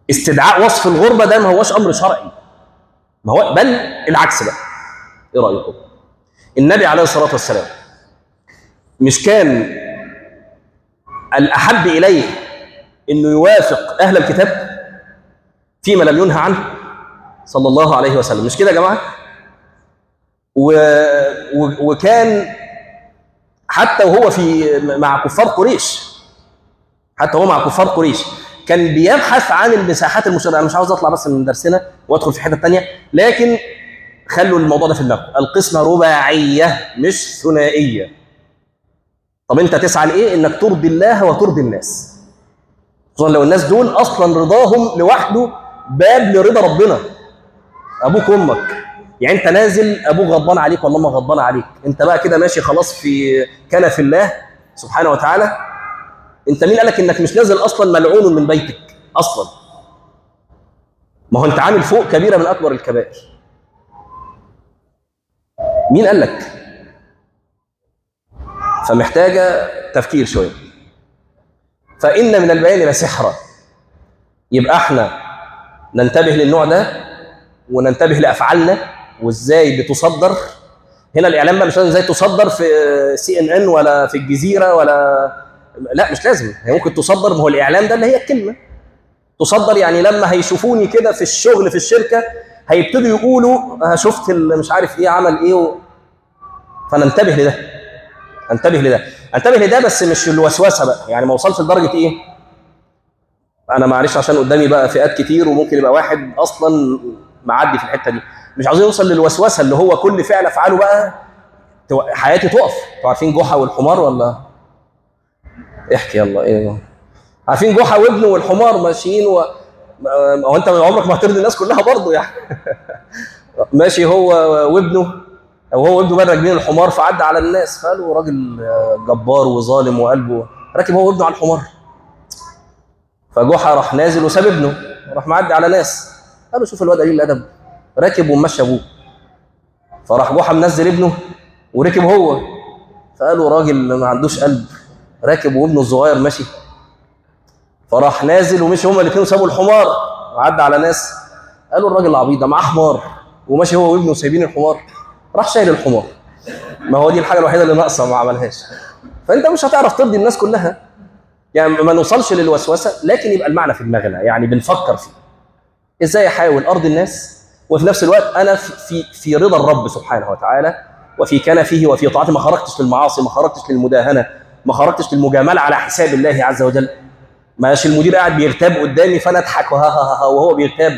استدعاء وصف الغربة ده ما هوش أمر شرعي ما هو بل العكس بقى إيه رأيكم؟ النبي عليه الصلاة والسلام مش كان الأحب إليه إنه يوافق أهل الكتاب فيما لم ينهى عنه صلى الله عليه وسلم مش كده يا جماعة؟ و... و... وكان حتى وهو في مع كفار قريش حتى هو مع كفار قريش كان بيبحث عن المساحات المشتركه انا مش عاوز اطلع بس من درسنا وادخل في حته ثانيه لكن خلوا الموضوع ده في دماغكم القسمه رباعيه مش ثنائيه طب انت تسعى لايه انك ترضي الله وترضي الناس خصوصا لو الناس دول اصلا رضاهم لوحده باب لرضا ربنا ابوك وامك يعني انت نازل ابوك غضبان عليك والله ما غضبان عليك انت بقى كده ماشي خلاص في كنف الله سبحانه وتعالى انت مين قالك انك مش نازل اصلا ملعون من بيتك اصلا ما هو انت عامل فوق كبيره من اكبر الكبائر مين قال لك فمحتاجه تفكير شويه فان من البيان لسحرا يبقى احنا ننتبه للنوع ده وننتبه لافعالنا وازاي بتصدر هنا الاعلام بقى مش لازم ازاي تصدر في سي ان ان ولا في الجزيره ولا لا مش لازم هي ممكن تصدر ما هو الاعلام ده اللي هي الكلمه تصدر يعني لما هيشوفوني كده في الشغل في الشركه هيبتدوا يقولوا انا شفت مش عارف ايه عمل ايه و... فننتبه لده انتبه لده انتبه لده بس مش الوسوسه بقى يعني ما وصلش لدرجه ايه انا معلش عشان قدامي بقى فئات كتير وممكن يبقى واحد اصلا معدي في الحته دي مش عاوزين يوصل للوسوسه اللي هو كل فعل افعله بقى حياتي تقف انتوا عارفين جحا والحمار ولا احكي يلا ايه عارفين جحا وابنه والحمار ماشيين و هو انت عمرك ما هترضي الناس كلها برضه يعني ماشي هو وابنه او هو وابنه بقى راكبين الحمار فعدى على الناس فقالوا راجل جبار وظالم وقلبه راكب هو وابنه على الحمار فجحا راح نازل وساب ابنه راح معدي على ناس قالوا شوف الواد قليل الادب راكب ومشى ابوه فراح جحا منزل ابنه وركب هو فقالوا راجل ما عندوش قلب راكب وابنه الصغير ماشي فراح نازل ومشي هما الاثنين وسابوا الحمار وعدى على ناس قالوا الراجل العبيط ده معاه حمار وماشي هو وابنه سايبين الحمار راح شايل الحمار ما هو دي الحاجه الوحيده اللي ناقصه ما عملهاش فانت مش هتعرف ترضي الناس كلها يعني ما نوصلش للوسوسه لكن يبقى المعنى في دماغنا يعني بنفكر فيه ازاي احاول ارضي الناس وفي نفس الوقت انا في في رضا الرب سبحانه وتعالى وفي كنفه وفي طاعته ما خرجتش للمعاصي ما خرجتش للمداهنه ما خرجتش للمجامله على حساب الله عز وجل ماشي المدير قاعد بيغتاب قدامي فانا اضحك وهو بيغتاب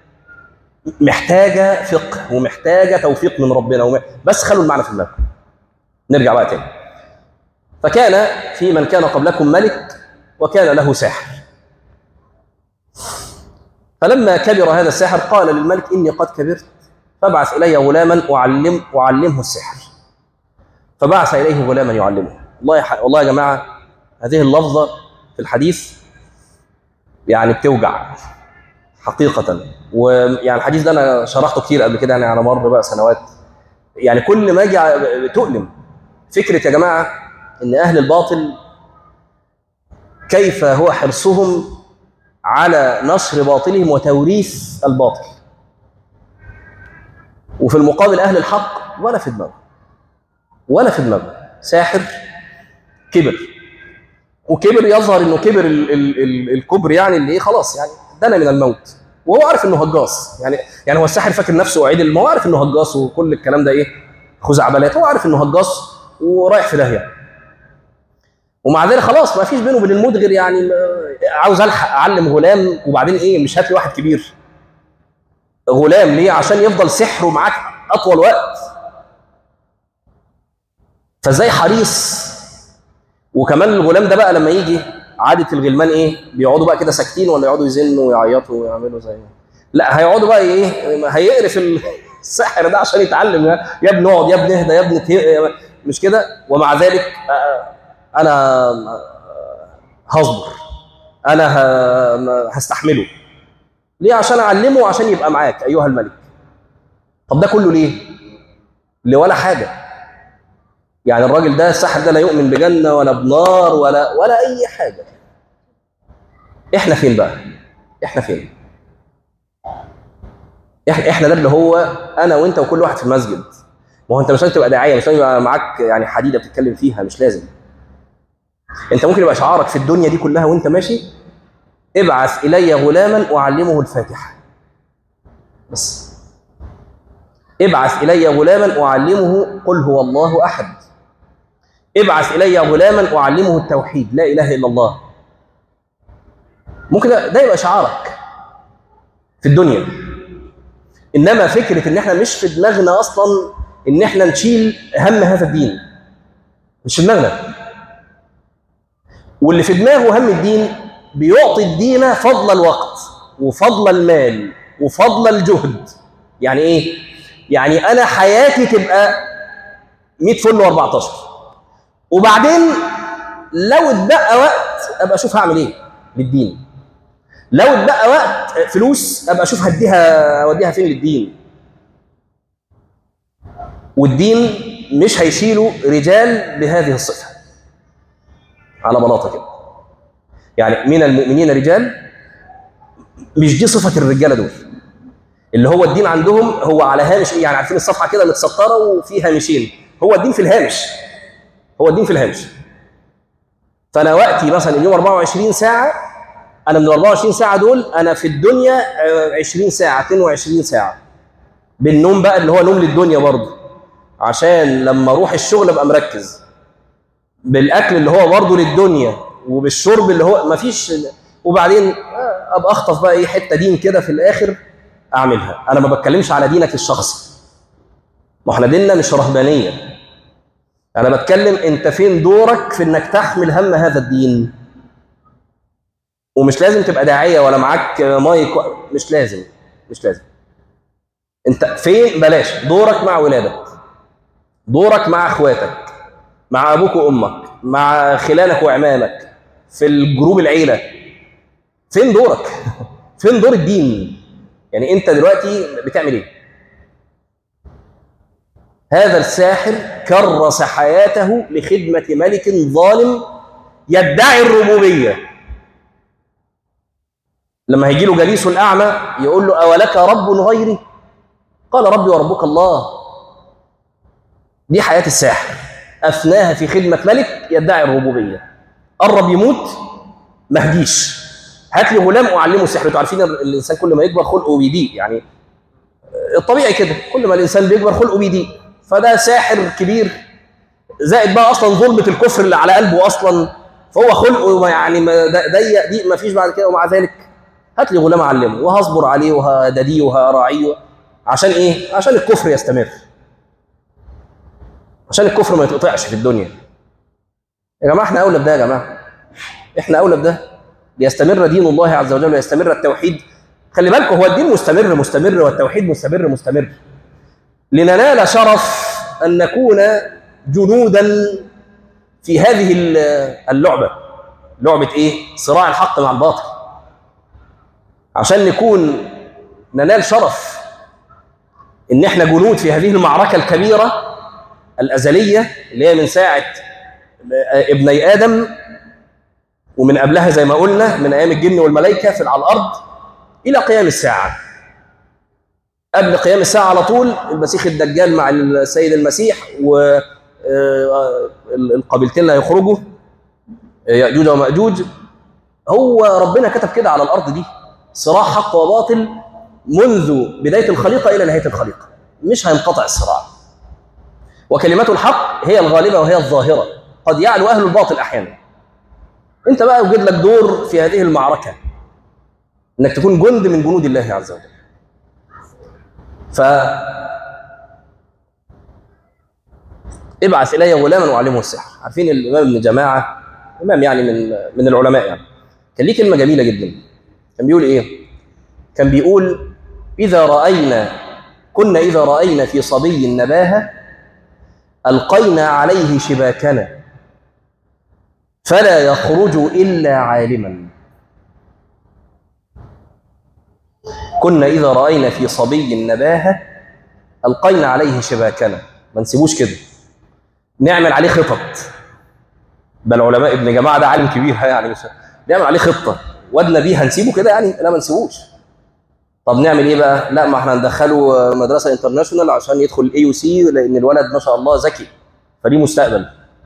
محتاجه فقه ومحتاجه توفيق من ربنا وم... بس خلوا المعنى في دماغكم نرجع بقى تاني فكان في من كان قبلكم ملك وكان له ساحر فلما كبر هذا الساحر قال للملك اني قد كبرت فابعث الي غلاما اعلم اعلمه السحر فبعث اليه غلاما يعلمه والله يح... والله يا جماعه هذه اللفظه في الحديث يعني بتوجع حقيقة ويعني الحديث ده أنا شرحته كتير قبل كده يعني على مر بقى سنوات يعني كل ما أجي تؤلم فكرة يا جماعة إن أهل الباطل كيف هو حرصهم على نشر باطلهم وتوريث الباطل وفي المقابل أهل الحق ولا في دماغه ولا في دماغه ساحر كبر وكبر يظهر انه كبر ال ال ال الكبر يعني اللي ايه خلاص يعني دنا من الموت وهو عارف انه هجاص يعني يعني هو الساحر فاكر نفسه عدل ما هو عارف انه هجاص وكل الكلام ده ايه خزعبلات هو عارف انه هجاص ورايح في داهيه ومع ذلك خلاص ما فيش بينه وبين الموت غير يعني عاوز الحق اعلم غلام وبعدين ايه مش هات لي واحد كبير غلام ليه عشان يفضل سحره معاك اطول وقت فازاي حريص وكمان الغلام ده بقى لما يجي عاده الغلمان ايه بيقعدوا بقى كده ساكتين ولا يقعدوا يزنوا ويعيطوا ويعملوا زي لا هيقعدوا بقى ايه هيقرف السحر ده عشان يتعلم يا ابني اقعد يا ابني اهدى يا ابني مش كده ومع ذلك انا هصبر انا هستحمله ليه عشان اعلمه عشان يبقى معاك ايها الملك طب ده كله ليه لولا حاجه يعني الراجل ده الساحر ده لا يؤمن بجنه ولا بنار ولا ولا اي حاجه احنا فين بقى احنا فين إح- احنا ده اللي هو انا وانت وكل واحد في المسجد ما هو انت مش لازم تبقى داعيه مش لازم يبقى معاك يعني حديده بتتكلم فيها مش لازم انت ممكن يبقى شعارك في الدنيا دي كلها وانت ماشي ابعث الي غلاما اعلمه الفاتحه بس ابعث الي غلاما اعلمه قل هو الله احد ابعث الي غلاما اعلمه التوحيد لا اله الا الله ممكن ده ده يبقى شعارك في الدنيا انما فكره ان احنا مش في دماغنا اصلا ان احنا نشيل هم هذا الدين مش في دماغنا واللي في دماغه هم الدين بيعطي الدين فضل الوقت وفضل المال وفضل الجهد يعني ايه يعني انا حياتي تبقى 100 فل و14 وبعدين لو اتبقى وقت ابقى اشوف هعمل ايه للدين لو اتبقى وقت فلوس ابقى اشوف هديها اوديها فين للدين والدين مش هيشيله رجال بهذه الصفه على بلاطه كده يعني من المؤمنين رجال مش دي صفه الرجاله دول اللي هو الدين عندهم هو على هامش ايه يعني عارفين الصفحه كده متسطره وفي هامشين هو الدين في الهامش هو الدين في الهامش فانا وقتي مثلا اليوم 24 ساعه انا من ال 24 ساعه دول انا في الدنيا آه، 20 ساعه 22 ساعه بالنوم بقى اللي هو نوم للدنيا برضه عشان لما اروح الشغل ابقى مركز بالاكل اللي هو برضه للدنيا وبالشرب اللي هو مفيش وبعدين آه، ابقى اخطف بقى ايه حته دين كده في الاخر اعملها انا ما بتكلمش على دينك الشخصي ما احنا ديننا مش رهبانيه انا بتكلم انت فين دورك في انك تحمل هم هذا الدين ومش لازم تبقى داعيه ولا معاك مايك و- مش لازم مش لازم انت فين بلاش دورك مع ولادك دورك مع اخواتك مع ابوك وامك مع خلانك وعمامك في الجروب العيله فين دورك فين دور الدين يعني انت دلوقتي بتعمل ايه هذا الساحر كرس حياته لخدمه ملك ظالم يدعي الربوبيه لما هيجي له جليسه الاعمى يقول له اولك رب غيري قال ربي وربك الله دي حياه الساحر افناها في خدمه ملك يدعي الربوبيه قرب يموت ما هديش هات لي غلام اعلمه السحر انتوا عارفين الانسان كل ما يكبر خلقه بيضيق يعني الطبيعي كده كل ما الانسان بيكبر خلقه بيضيق فده ساحر كبير زائد بقى اصلا ظلمه الكفر اللي على قلبه اصلا فهو خلقه ما يعني ما د- ضيق ضيق ما فيش بعد كده ومع ذلك هات لي غلام اعلمه وهصبر عليه وهدديه وهراعيه عشان ايه؟ عشان الكفر يستمر عشان الكفر ما يتقطعش في الدنيا يا جماعه احنا اولى بده يا جماعه احنا اولى بده ليستمر دين الله عز وجل ويستمر التوحيد خلي بالكم هو الدين مستمر مستمر والتوحيد مستمر مستمر لننال شرف ان نكون جنودا في هذه ال- اللعبه لعبه ايه صراع الحق مع الباطل عشان نكون ننال شرف ان احنا جنود في هذه المعركه الكبيره الازليه اللي هي من ساعه ابني ادم ومن قبلها زي ما قلنا من ايام الجن والملائكه في على الارض الى قيام الساعه قبل قيام الساعه على طول المسيح الدجال مع السيد المسيح والقبيلتين اللي هيخرجوا ياجوج وماجوج هو ربنا كتب كده على الارض دي صراع حق وباطل منذ بدايه الخليقه الى نهايه الخليقه مش هينقطع الصراع وكلمات الحق هي الغالبه وهي الظاهره قد يعلو اهل الباطل احيانا انت بقى يوجد لك دور في هذه المعركه انك تكون جند من جنود الله عز وجل ف ابعث الي غلاما واعلمه السحر عارفين الامام ابن جماعه امام يعني من من العلماء يعني كان ليه كلمه جميله جدا كان بيقول ايه كان بيقول اذا راينا كنا اذا راينا في صبي النباهه القينا عليه شباكنا فلا يخرج الا عالما كنا اذا راينا في صبي النباهه القينا عليه شباكنا ما نسيبوش كده نعمل عليه خطط ده العلماء ابن جماعه ده عالم كبير يعني مش نعمل عليه خطه وادنا بيه هنسيبه كده يعني لا ما نسيبوش طب نعمل ايه بقى لا ما احنا ندخله مدرسه انترناشونال عشان يدخل الاي يو سي لان الولد ما شاء الله ذكي فليه مستقبل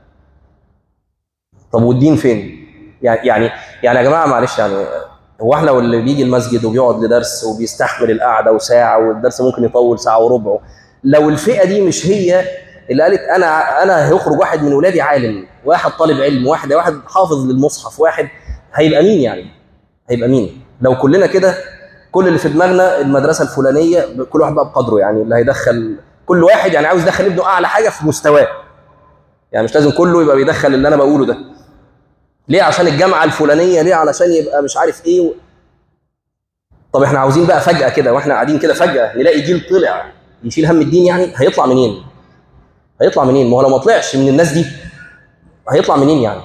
طب والدين فين يعني يعني يعني يا جماعه معلش يعني هو احنا واللي بيجي المسجد وبيقعد لدرس وبيستحمل القعده وساعه والدرس ممكن يطول ساعه وربع لو الفئه دي مش هي اللي قالت انا انا هيخرج واحد من ولادي عالم واحد طالب علم واحد واحد حافظ للمصحف واحد هيبقى مين يعني هيبقى مين لو كلنا كده كل اللي في دماغنا المدرسه الفلانيه كل واحد بقى بقدره يعني اللي هيدخل كل واحد يعني عاوز يدخل ابنه اعلى حاجه في مستواه يعني مش لازم كله يبقى بيدخل اللي انا بقوله ده ليه عشان الجامعه الفلانيه ليه علشان يبقى مش عارف ايه و... طب احنا عاوزين بقى فجاه كده واحنا قاعدين كده فجاه نلاقي جيل طلع يشيل هم الدين يعني هيطلع منين هيطلع منين ما هو لو ما طلعش من الناس دي هيطلع منين يعني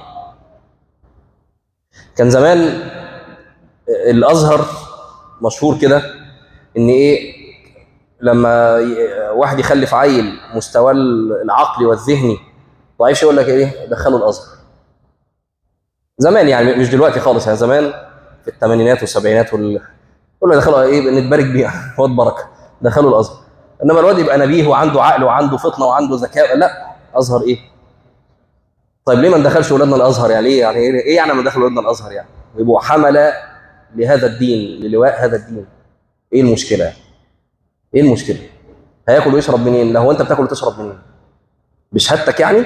كان زمان الازهر مشهور كده ان ايه لما ي- واحد يخلف عيل مستواه العقلي والذهني ضعيف يقول لك ايه دخله الازهر زمان يعني مش دلوقتي خالص يعني زمان في الثمانينات والسبعينات وال يقول له دخلوا ايه نتبارك بيه واد بركه دخلوا الازهر انما الواد يبقى نبيه وعنده عقل وعنده فطنه وعنده ذكاء لا ازهر ايه طيب ليه ما ندخلش اولادنا الازهر يعني ايه يعني ايه إيه يعني ما ندخل اولادنا الازهر يعني ويبقوا حمله لهذا الدين للواء هذا الدين ايه المشكله ايه المشكله هياكل ويشرب منين لو انت بتاكل وتشرب منين بشهادتك يعني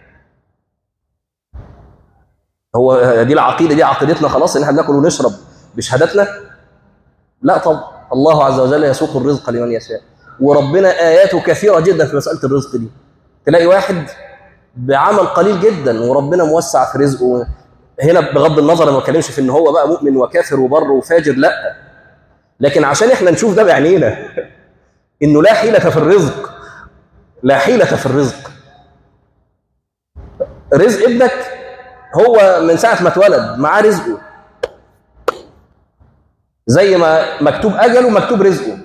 هو دي العقيده دي عقيدتنا خلاص ان احنا بناكل ونشرب بشهادتنا لا طب الله عز وجل يسوق الرزق لمن يشاء وربنا اياته كثيره جدا في مساله الرزق دي تلاقي واحد بعمل قليل جدا وربنا موسع في رزقه هنا بغض النظر انا ما بتكلمش في ان هو بقى مؤمن وكافر وبر وفاجر لا لكن عشان احنا نشوف ده بعينينا انه لا حيله في الرزق لا حيله في الرزق رزق ابنك هو من ساعه ما اتولد معاه رزقه زي ما مكتوب اجله مكتوب رزقه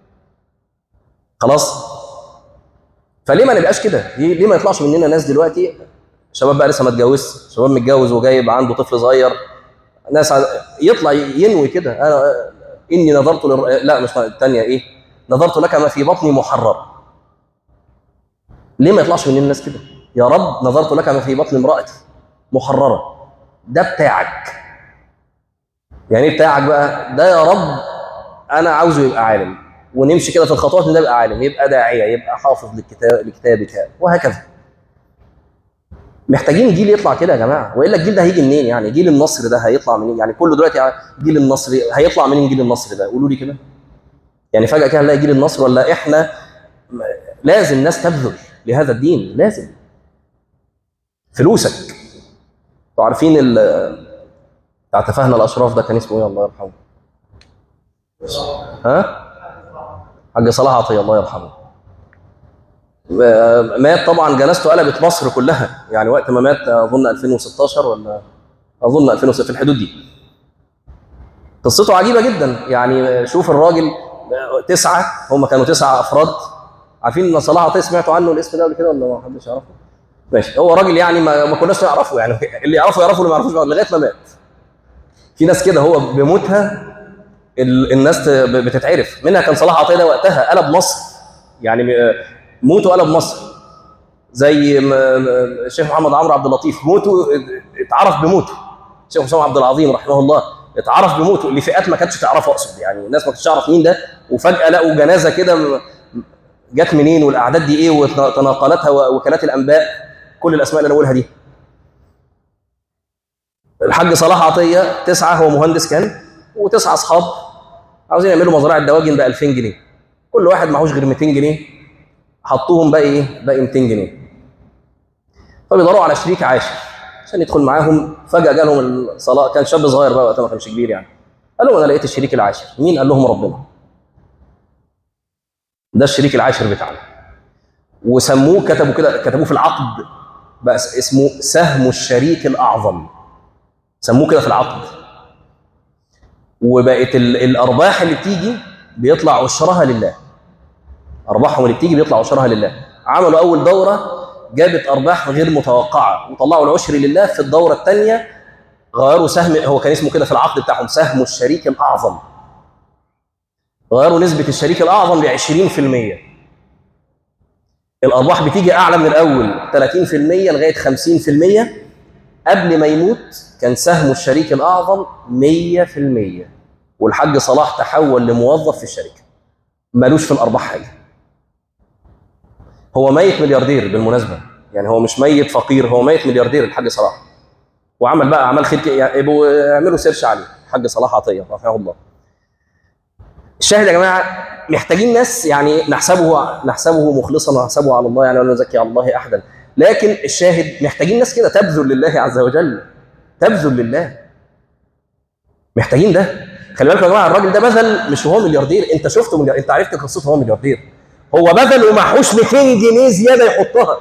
خلاص فليه ما نبقاش كده ليه ليه ما يطلعش مننا ناس دلوقتي شباب بقى لسه ما اتجوزش شباب متجوز وجايب عنده طفل صغير ناس ع- يطلع ينوي كده انا اني نظرت للر... لا مش الثانيه ايه نظرت لك ما في بطني محرر ليه ما يطلعش مننا الناس كده يا رب نظرت لك ما في بطن امرأتي محررة ده بتاعك يعني ايه بتاعك بقى ده يا رب انا عاوزه يبقى عالم ونمشي كده في الخطوات ان ده يبقى عالم يبقى داعيه يبقى حافظ للكتاب لكتابك وهكذا محتاجين جيل يطلع كده يا جماعه والا الجيل ده هيجي منين يعني جيل النصر ده هيطلع منين يعني كله دلوقتي جيل النصر هيطلع منين جيل النصر ده قولوا لي كده يعني فجاه كده هنلاقي جيل النصر ولا احنا م- لازم ناس تبذل لهذا الدين لازم فلوسك انتوا عارفين ال بتاع تفاهنا الاشراف ده كان اسمه ايه الله يرحمه ها حاج صلاح عطيه الله يرحمه آه، مات طبعا جنازته قلبت مصر كلها يعني وقت ما مات اظن 2016 ولا اظن 2006 في الحدود دي قصته عجيبه جدا يعني شوف الراجل آه، تسعه هم كانوا تسعه افراد عارفين ان صلاح عطيه سمعتوا عنه الاسم ده قبل كده ولا ما حدش يعرفه؟ ماشي هو راجل يعني ما, ما كناش نعرفه يعني اللي يعرفه يعرفه اللي ما يعرفوش لغايه ما مات في ناس كده هو بموتها ال- الناس ت- بتتعرف منها كان صلاح عطيه ده وقتها قلب مصر يعني م- موته قلب مصر زي م- م- الشيخ محمد عمرو عبد اللطيف موته اتعرف بموته الشيخ حسام عبد العظيم رحمه الله اتعرف بموته لفئات ما كانتش تعرفه اقصد يعني الناس ما كانتش تعرف مين ده وفجاه لقوا جنازه كده م- جت منين والاعداد دي ايه وتناقلتها وكالات الانباء كل الاسماء اللي انا بقولها دي الحاج صلاح عطيه تسعه هو مهندس كان وتسعه اصحاب عاوزين يعملوا مزرعه دواجن ب 2000 جنيه كل واحد معهوش غير 200 جنيه حطوهم باقي ايه باقي 200 جنيه فبيدوروا على شريك عاشر عشان يدخل معاهم فجاه جالهم الصلاه كان شاب صغير بقى وقتها ما كانش كبير يعني قال لهم انا لقيت الشريك العاشر مين قال لهم ربنا ده الشريك العاشر بتاعنا وسموه كتبوا كده كتبوه في العقد بقى اسمه سهم الشريك الاعظم سموه كده في العقد وبقت ال- الارباح اللي بتيجي بيطلع عشرها لله ارباحهم اللي بتيجي بيطلع عشرها لله عملوا اول دوره جابت ارباح غير متوقعه وطلعوا العشر لله في الدوره الثانيه غيروا سهم هو كان اسمه كده في العقد بتاعهم سهم الشريك الاعظم غيروا نسبه الشريك الاعظم ل 20% الارباح بتيجي اعلى من الاول 30% لغايه 50% قبل ما يموت كان سهم الشريك الاعظم 100% والحاج صلاح تحول لموظف في الشركه مالوش في الارباح حاجه هو ميت ملياردير بالمناسبه يعني هو مش ميت فقير هو ميت ملياردير الحاج صلاح وعمل بقى اعمال خير يعني يبقوا اعملوا سيرش عليه الحاج صلاح عطيه رحمه الله الشاهد يا جماعه محتاجين ناس يعني نحسبه نحسبه مخلصا ونحسبه على الله يعني ولا نزكي على الله احدا لكن الشاهد محتاجين ناس كده تبذل لله عز وجل تبذل لله محتاجين ده خلي بالكم يا جماعه الراجل ده بذل مش هو ملياردير انت شفته ملياردير انت عرفت قصته هو ملياردير هو بذل ومعهوش 200 جنيه زياده يحطها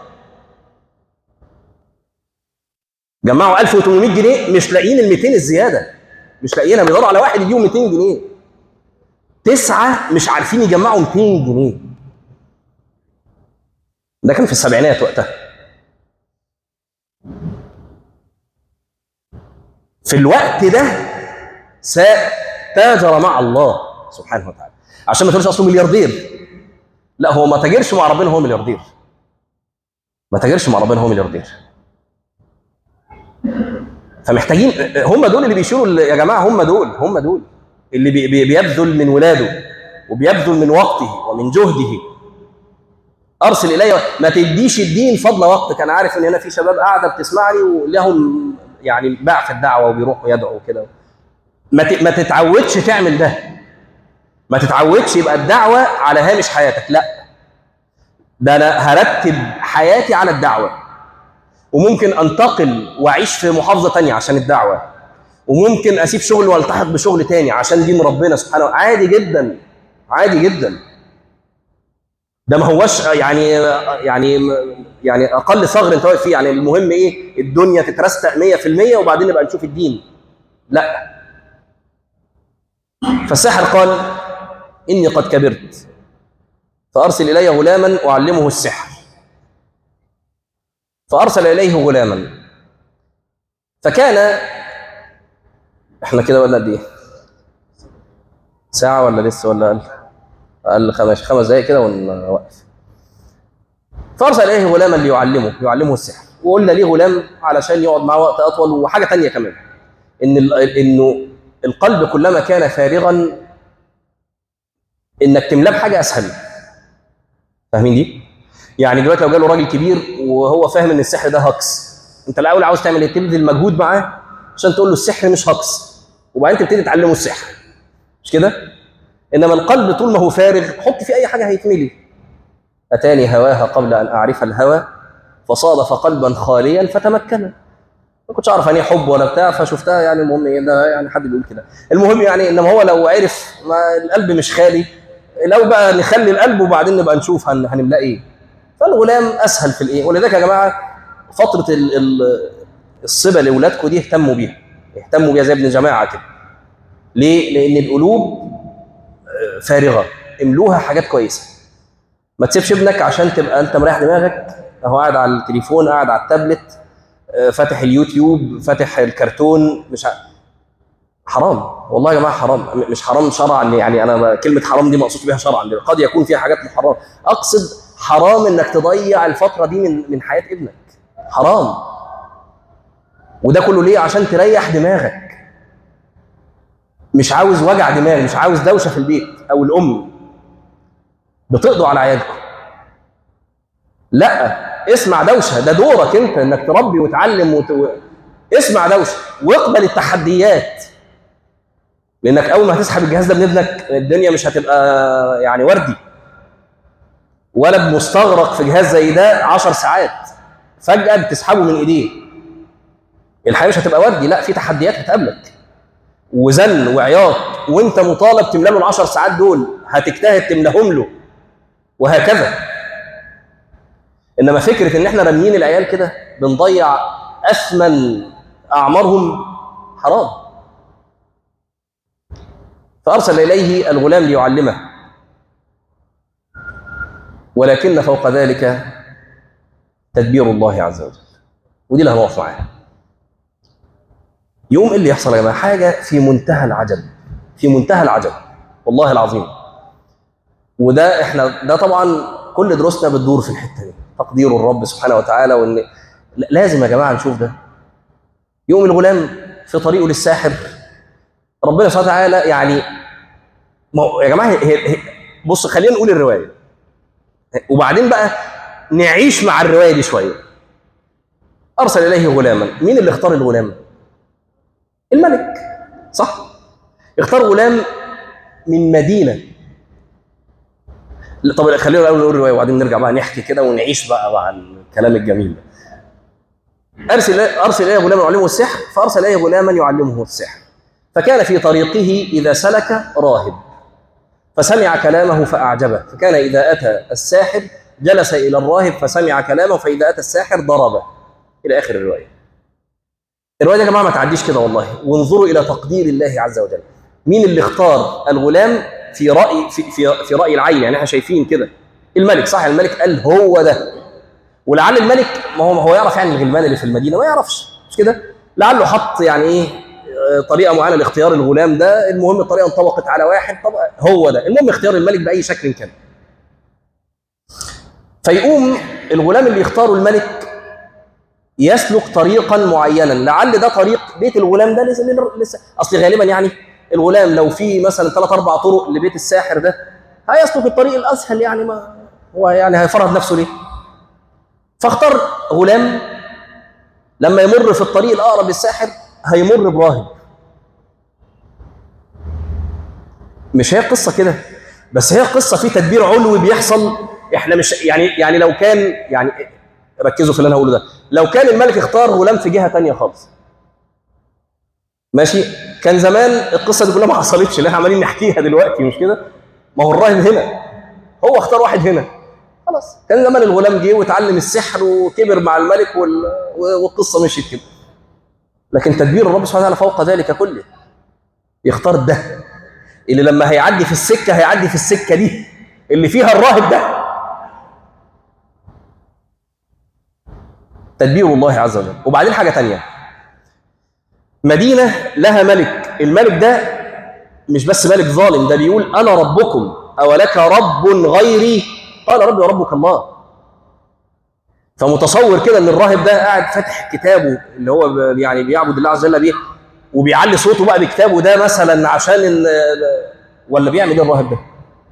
جمعوا 1800 جنيه مش لاقيين ال 200 الزياده مش لاقيينها بيدوروا على واحد يديهم 200 جنيه تسعه مش عارفين يجمعوا 200 جنيه ده كان في السبعينات وقتها في الوقت ده تاجر مع الله سبحانه وتعالى عشان ما تقولش اصله ملياردير لا هو ما تاجرش مع ربنا هو ملياردير ما تاجرش مع ربنا هو ملياردير فمحتاجين هم دول اللي بيشيروا يا جماعه هم دول هم دول اللي بي بي بيبذل من ولاده وبيبذل من وقته ومن جهده ارسل الي ما تديش الدين فضل وقتك انا عارف ان هنا في شباب قاعده بتسمعني ولهم يعني باع في الدعوه وبيروحوا يدعوا كده ما ما تتعودش تعمل ده ما تتعودش يبقى الدعوه على هامش حياتك لا ده انا هرتب حياتي على الدعوه وممكن انتقل واعيش في محافظه تانية عشان الدعوه وممكن اسيب شغل والتحق بشغل تاني عشان دين ربنا سبحانه عادي جدا عادي جدا ده ما هوش يعني يعني يعني اقل ثغر انت واقف فيه يعني المهم ايه الدنيا تترستق 100% وبعدين نبقى نشوف الدين لا فالساحر قال اني قد كبرت فارسل الي غلاما اعلمه السحر فارسل اليه غلاما فكان احنا كده ولا قد ايه ساعه ولا لسه ولا اقل اقل خمس خمس دقائق كده ونوقف فارسل اليه غلاما ليعلمه يعلمه السحر وقلنا ليه غلام علشان يقعد معاه وقت اطول وحاجه تانية كمان ان انه القلب كلما كان فارغا انك تملاه بحاجه اسهل فاهمين دي يعني دلوقتي لو جاله راجل كبير وهو فاهم ان السحر ده هكس انت الاول عاوز تعمل ايه تبذل مجهود معاه عشان تقول له السحر مش هكس وبعدين تبتدي تعلمه السحر مش كده انما القلب طول ما هو فارغ حط فيه اي حاجه هيتملي اتاني هواها قبل ان اعرف الهوى فصادف قلبا خاليا فتمكن ما كنتش اعرف يعني حب ولا بتاع فشفتها يعني المهم ايه ده يعني حد بيقول كده المهم يعني انما هو لو عرف ما القلب مش خالي لو بقى نخلي القلب وبعدين نبقى نشوف هن هنملاه ايه فالغلام اسهل في الايه ولذلك يا جماعه فتره ال ال الصبا لاولادكم دي اهتموا بيها اهتموا بيها زي ابن جماعه كده ليه؟ لان القلوب فارغه املوها حاجات كويسه ما تسيبش ابنك عشان تبقى انت مريح دماغك اهو قاعد على التليفون قاعد على التابلت فاتح اليوتيوب فاتح الكرتون مش ع... حرام والله يا جماعه حرام مش حرام شرعا يعني انا كلمه حرام دي مقصود بها شرعا قد يكون فيها حاجات محرمه اقصد حرام انك تضيع الفتره دي من من حياه ابنك حرام وده كله ليه عشان تريح دماغك مش عاوز وجع دماغ مش عاوز دوشه في البيت او الام بتقضوا على عيالكم لا اسمع دوشه ده دورك انت انك تربي وتعلم وت... اسمع دوشه واقبل التحديات لانك اول ما هتسحب الجهاز ده من ابنك الدنيا مش هتبقى يعني وردي ولد مستغرق في جهاز زي ده 10 ساعات فجاه بتسحبه من ايديه الحياه مش هتبقى وردي لا في تحديات هتقابلك وزن وعياط وانت مطالب تملى له ال10 ساعات دول هتجتهد تملاهم له وهكذا انما فكره ان احنا راميين العيال كده بنضيع اثمن اعمارهم حرام فارسل اليه الغلام ليعلمه ولكن فوق ذلك تدبير الله عز وجل ودي اللي هنقف معاها يوم إيه اللي يحصل يا جماعه حاجه في منتهى العجب في منتهى العجب والله العظيم وده احنا ده طبعا كل دروسنا بتدور في الحته دي تقدير الرب سبحانه وتعالى وان لازم يا جماعه نشوف ده يوم الغلام في طريقه للساحر ربنا سبحانه وتعالى يعني ما هو يا جماعه هي هي بص خلينا نقول الروايه وبعدين بقى نعيش مع الروايه دي شويه ارسل اليه غلاما مين اللي اختار الغلام الملك صح اختار غلام من مدينه لا، طب خلينا الاول نقول الروايه وبعدين نرجع بقى نحكي كده ونعيش بقى مع الكلام الجميل ده ارسل ارسل اليه غلاما يعلمه السحر فارسل اليه غلاما يعلمه السحر فكان في طريقه اذا سلك راهب فسمع كلامه فاعجبه فكان اذا اتى الساحر جلس الى الراهب فسمع كلامه فاذا اتى الساحر ضربه الى اخر الروايه الروايه دي يا جماعه ما تعديش كده والله وانظروا الى تقدير الله عز وجل مين اللي اختار الغلام في راي في في, في راي العين يعني احنا شايفين كده الملك صح الملك قال هو ده ولعل الملك ما هو ما هو يعرف يعني الغلمان اللي في المدينه ما يعرفش مش كده لعله حط يعني ايه آه، طريقه معينه لاختيار الغلام ده المهم الطريقه انطبقت على واحد طب هو ده المهم اختيار الملك باي شكل كان فيقوم الغلام اللي يختاره الملك يسلك طريقا معينا لعل ده طريق بيت الغلام ده لسه لسه اصل غالبا يعني الغلام لو في مثلا ثلاث اربع طرق لبيت الساحر ده هيسلك الطريق الاسهل يعني ما هو يعني هيفرض نفسه ليه فاختار غلام لما يمر في الطريق الاقرب للساحر هيمر براهب مش هي قصه كده بس هي قصه في تدبير علوي بيحصل احنا مش يعني يعني لو كان يعني ركزوا في اللي انا هقوله ده لو كان الملك اختار غلام في جهه تانية خالص ماشي كان زمان القصه دي كلها ما حصلتش اللي احنا عمالين نحكيها دلوقتي مش كده ما هو الراهب هنا هو اختار واحد هنا خلاص كان زمان الغلام جه واتعلم السحر وكبر مع الملك وال... والقصه مشيت كده لكن تدبير الرب سبحانه وتعالى فوق ذلك كله يختار ده اللي لما هيعدي في السكه هيعدي في السكه دي اللي فيها الراهب ده تدبير الله عز وجل وبعدين حاجه تانية مدينه لها ملك الملك ده مش بس ملك ظالم ده بيقول انا ربكم اولك رب غيري قال ربي وربك الله فمتصور كده ان الراهب ده قاعد فاتح كتابه اللي هو ب- يعني بيعبد الله عز وجل بيه وبيعلي صوته بقى بكتابه ده مثلا عشان ال- ولا بيعمل ايه الراهب ده؟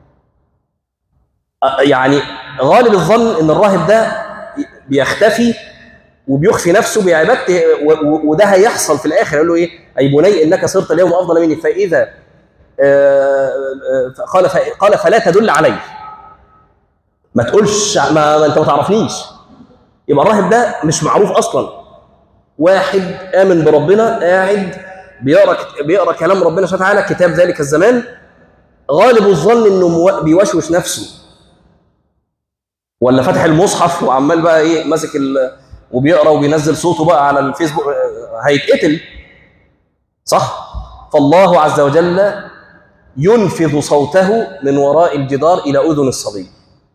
أ- يعني غالب الظن ان الراهب ده بيختفي وبيخفي نفسه بعبادته و- و- وده هيحصل في الاخر يقول له ايه؟ اي بني انك صرت اليوم افضل مني فاذا آه، آه، قال ف- قال فلا تدل علي ما تقولش ما, ما انت ما تعرفنيش يبقى الراهب ده مش معروف اصلا واحد امن بربنا قاعد بيقرا بيقرا كلام ربنا سبحانه وتعالى كتاب ذلك الزمان غالب الظن انه مو- بيوشوش نفسه ولا فاتح المصحف وعمال بقى ايه ماسك ال... وبيقرا وبينزل صوته بقى على الفيسبوك آه، هيتقتل صح فالله عز وجل ينفذ صوته من وراء الجدار الى اذن الصبي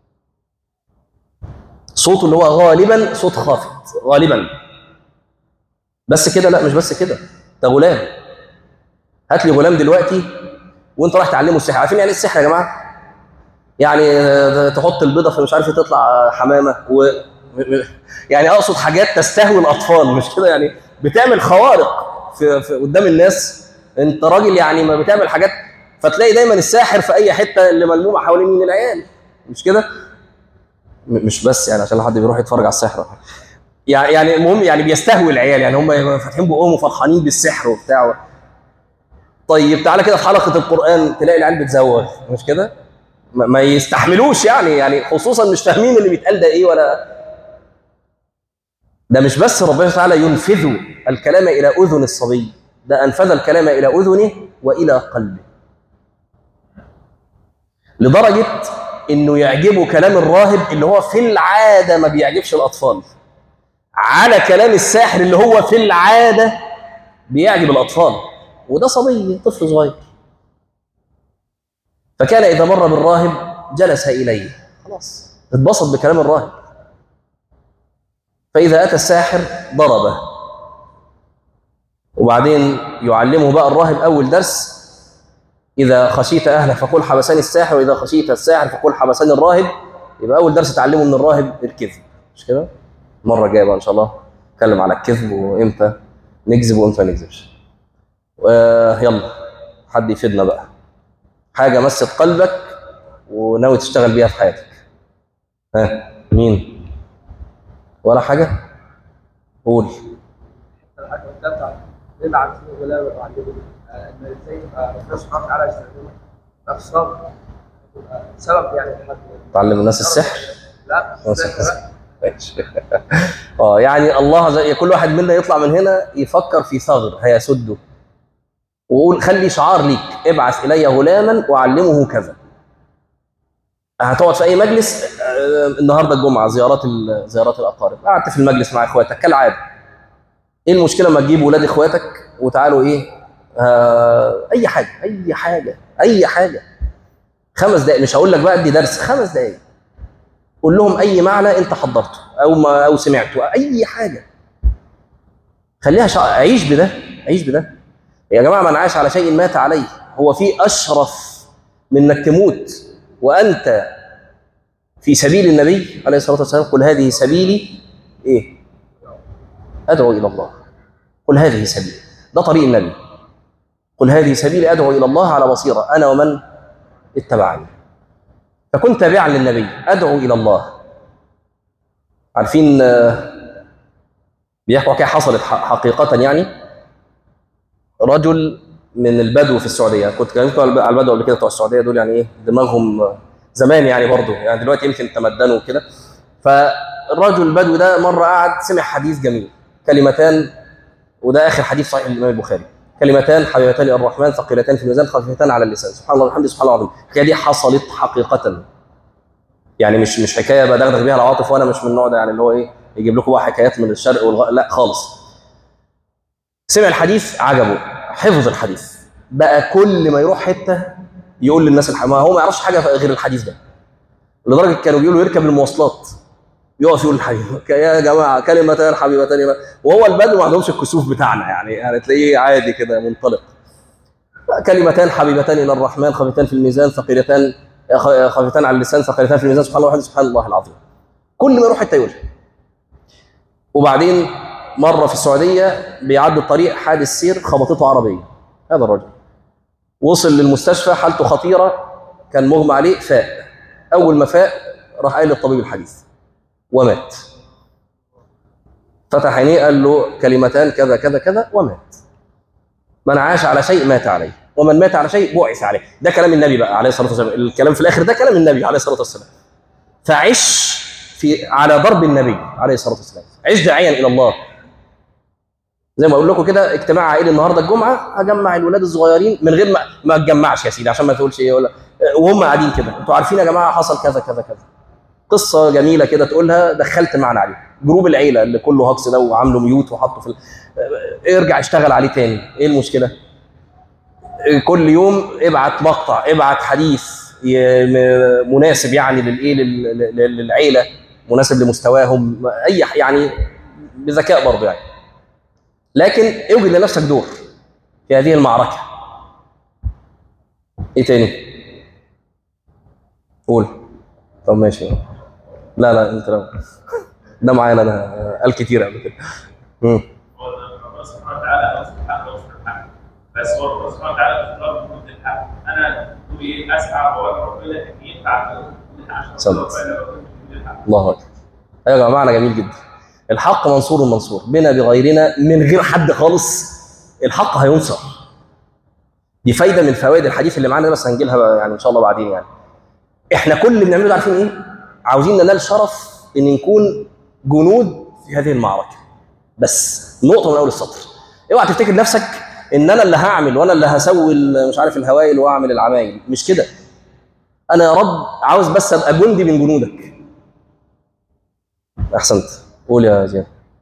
صوته اللي هو غالبا صوت خافت غالبا بس كده لا مش بس كده ده غلام هات لي غلام دلوقتي وانت رايح تعلمه السحر عارفين يعني ايه السحر يا جماعه يعني آه، تحط البيضه في مش عارف إيه تطلع حمامه و م- م- يعني اقصد حاجات تستهوي الاطفال مش كده يعني بتعمل خوارق في, في قدام الناس انت راجل يعني ما بتعمل حاجات فتلاقي دايما الساحر في اي حته اللي ملمومه حوالين من العيال مش كده م- مش بس يعني عشان حد بيروح يتفرج على السحر يعني يعني المهم يعني بيستهوي العيال يعني هم فاتحين بقهم وفرحانين بالسحر وبتاع طيب تعالى كده في حلقه القران تلاقي العيال بتزوغ مش كده ما ما يستحملوش يعني يعني خصوصا مش فاهمين اللي بيتقال ده ايه ولا ده مش بس ربنا تعالى ينفذ الكلام الى اذن الصبي ده انفذ الكلام الى اذنه والى قلبه لدرجه انه يعجبه كلام الراهب اللي هو في العاده ما بيعجبش الاطفال على كلام الساحر اللي هو في العاده بيعجب الاطفال وده صبي طفل صغير فكان اذا مر بالراهب جلس اليه خلاص اتبسط بكلام الراهب فاذا اتى الساحر ضربه وبعدين يعلمه بقى الراهب اول درس اذا خشيت اهلك فقل حبسني الساحر واذا خشيت الساحر فقل حبسني الراهب يبقى اول درس اتعلمه من الراهب الكذب مش كده المره الجايه بقى ان شاء الله نتكلم على الكذب وامتى نكذب وامتى ما نكذبش ويلا حد يفيدنا بقى حاجه مست قلبك وناوي تشتغل بيها في حياتك ها مين ولا حاجه قول
الحاجة بتاعت نبعت ولا وعلمه ان ازاي تبقى ربنا سبحانه وتعالى يستخدمه باختصار تبقى سبب يعني لحد
تعلم الناس السحر
لا
بس-
السحر لا.
ماشي. اه يعني الله زي كل واحد منا يطلع من هنا يفكر في ثغر هيسده وقول خلي شعار ليك ابعث الي غلاما واعلمه كذا هتقعد في اي مجلس آه، النهارده الجمعه زيارات ال- زيارات الاقارب قعدت في المجلس مع اخواتك كالعاده ايه المشكله لما تجيب ولاد اخواتك وتعالوا ايه آه اي حاجه اي حاجه اي حاجه خمس دقائق مش هقول لك بقى ادي درس خمس دقائق قول لهم اي معنى انت حضرته او ما او سمعته اي حاجه خليها شع... عيش بده عيش بده يا جماعه من عاش على شيء مات عليه هو في اشرف من انك تموت وانت في سبيل النبي عليه الصلاه والسلام قل هذه سبيلي ايه ادعو الى الله قل هذه سبيلي ده طريق النبي قل هذه سبيلي ادعو الى الله على بصيره انا ومن اتبعني فكن تابعا للنبي ادعو الى الله عارفين آه، بيحكوا حكايه حصلت ح- حقيقه يعني رجل من البدو في السعوديه كنت كلمت على البدو قبل كده بتوع السعوديه دول يعني ايه دماغهم آه، زمان يعني برضه يعني دلوقتي يمكن تمدنوا وكده فالرجل البدوي ده مره قعد سمع حديث جميل كلمتان وده اخر حديث صحيح الامام البخاري كلمتان حبيبتان الى الرحمن ثقيلتان في الميزان خفيفتان على اللسان سبحان الله والحمد سبحان الله العظيم الحكايه دي حصلت حقيقه يعني مش مش حكايه بدغدغ بيها العواطف وانا مش من النوع ده يعني اللي هو ايه يجيب لكم بقى حكايات من الشرق والغرب لا خالص سمع الحديث عجبه حفظ الحديث بقى كل ما يروح حته يقول للناس الح... ما هو ما يعرفش حاجه غير الحديث ده لدرجه كانوا بيقولوا يركب المواصلات يقف يقول الحديث يا جماعه كلمتان حبيبتان إلى- وهو البدو ما عندهمش الكسوف بتاعنا يعني يعني تلاقيه عادي كده منطلق كلمتان حبيبتان الى الرحمن خفيفتان في الميزان ثقيلتان خ- خفيفتان على اللسان ثقيلتان في الميزان سبحان الله وحده سبحان الله العظيم كل ما يروح حته يقولها وبعدين مره في السعوديه بيعدي الطريق حادث سير خبطته عربيه هذا الرجل وصل للمستشفى حالته خطيره كان مغمى عليه فاق اول ما فاق راح قايل للطبيب الحديث ومات فتح عينيه قال له كلمتان كذا كذا كذا ومات من عاش على شيء مات عليه ومن مات على شيء بعث عليه ده كلام النبي بقى عليه الصلاه والسلام الكلام في الاخر ده كلام النبي عليه الصلاه والسلام فعش في على ضرب النبي عليه الصلاه والسلام عش داعيا الى الله زي ما اقول لكم كده اجتماع عائلي النهارده الجمعه هجمع الولاد الصغيرين من غير ما ما تجمعش يا سيدي عشان ما تقولش ايه ولا وهم قاعدين كده انتوا عارفين يا جماعه حصل كذا كذا كذا قصه جميله كده تقولها دخلت معنى عليه جروب العيله اللي كله هجص ده وعامله ميوت وحطه في ال... ارجع اشتغل عليه تاني ايه المشكله كل يوم ابعت مقطع ابعت حديث ي- م- مناسب يعني للايه لل- لل- للعيله مناسب لمستواهم اي ح- يعني بذكاء برضه يعني لكن اوجد لنفسك دور في هذه المعركه ايه تاني قول طب ماشي لا لا انت لا ده معانا انا قال كتير قبل كده مم.
هو ربنا سبحانه وتعالى اصل الحق واصل الحق بس هو ربنا سبحانه وتعالى اختار ضد الحق انا دوري اسعى واقول ربنا ان ينفع عشان
صدق.
ربنا ضد الحق
الله اكبر ايوه يا جماعه معنى جميل جدا الحق منصور منصور بنا بغيرنا من غير حد خالص الحق هينصر دي فايده من فوائد الحديث اللي معانا ده بس هنجي لها يعني ان شاء الله بعدين يعني احنا كل اللي بنعمله ده عارفين ايه عاوزين ننال شرف ان نكون جنود في هذه المعركه بس نقطه من اول السطر اوعى تفتكر نفسك ان انا اللي هعمل وانا اللي هسوي ال- مش عارف الهوايل واعمل العمايل مش كده انا يا رب عاوز بس ابقى جندي من جنودك احسنت قول يا زياد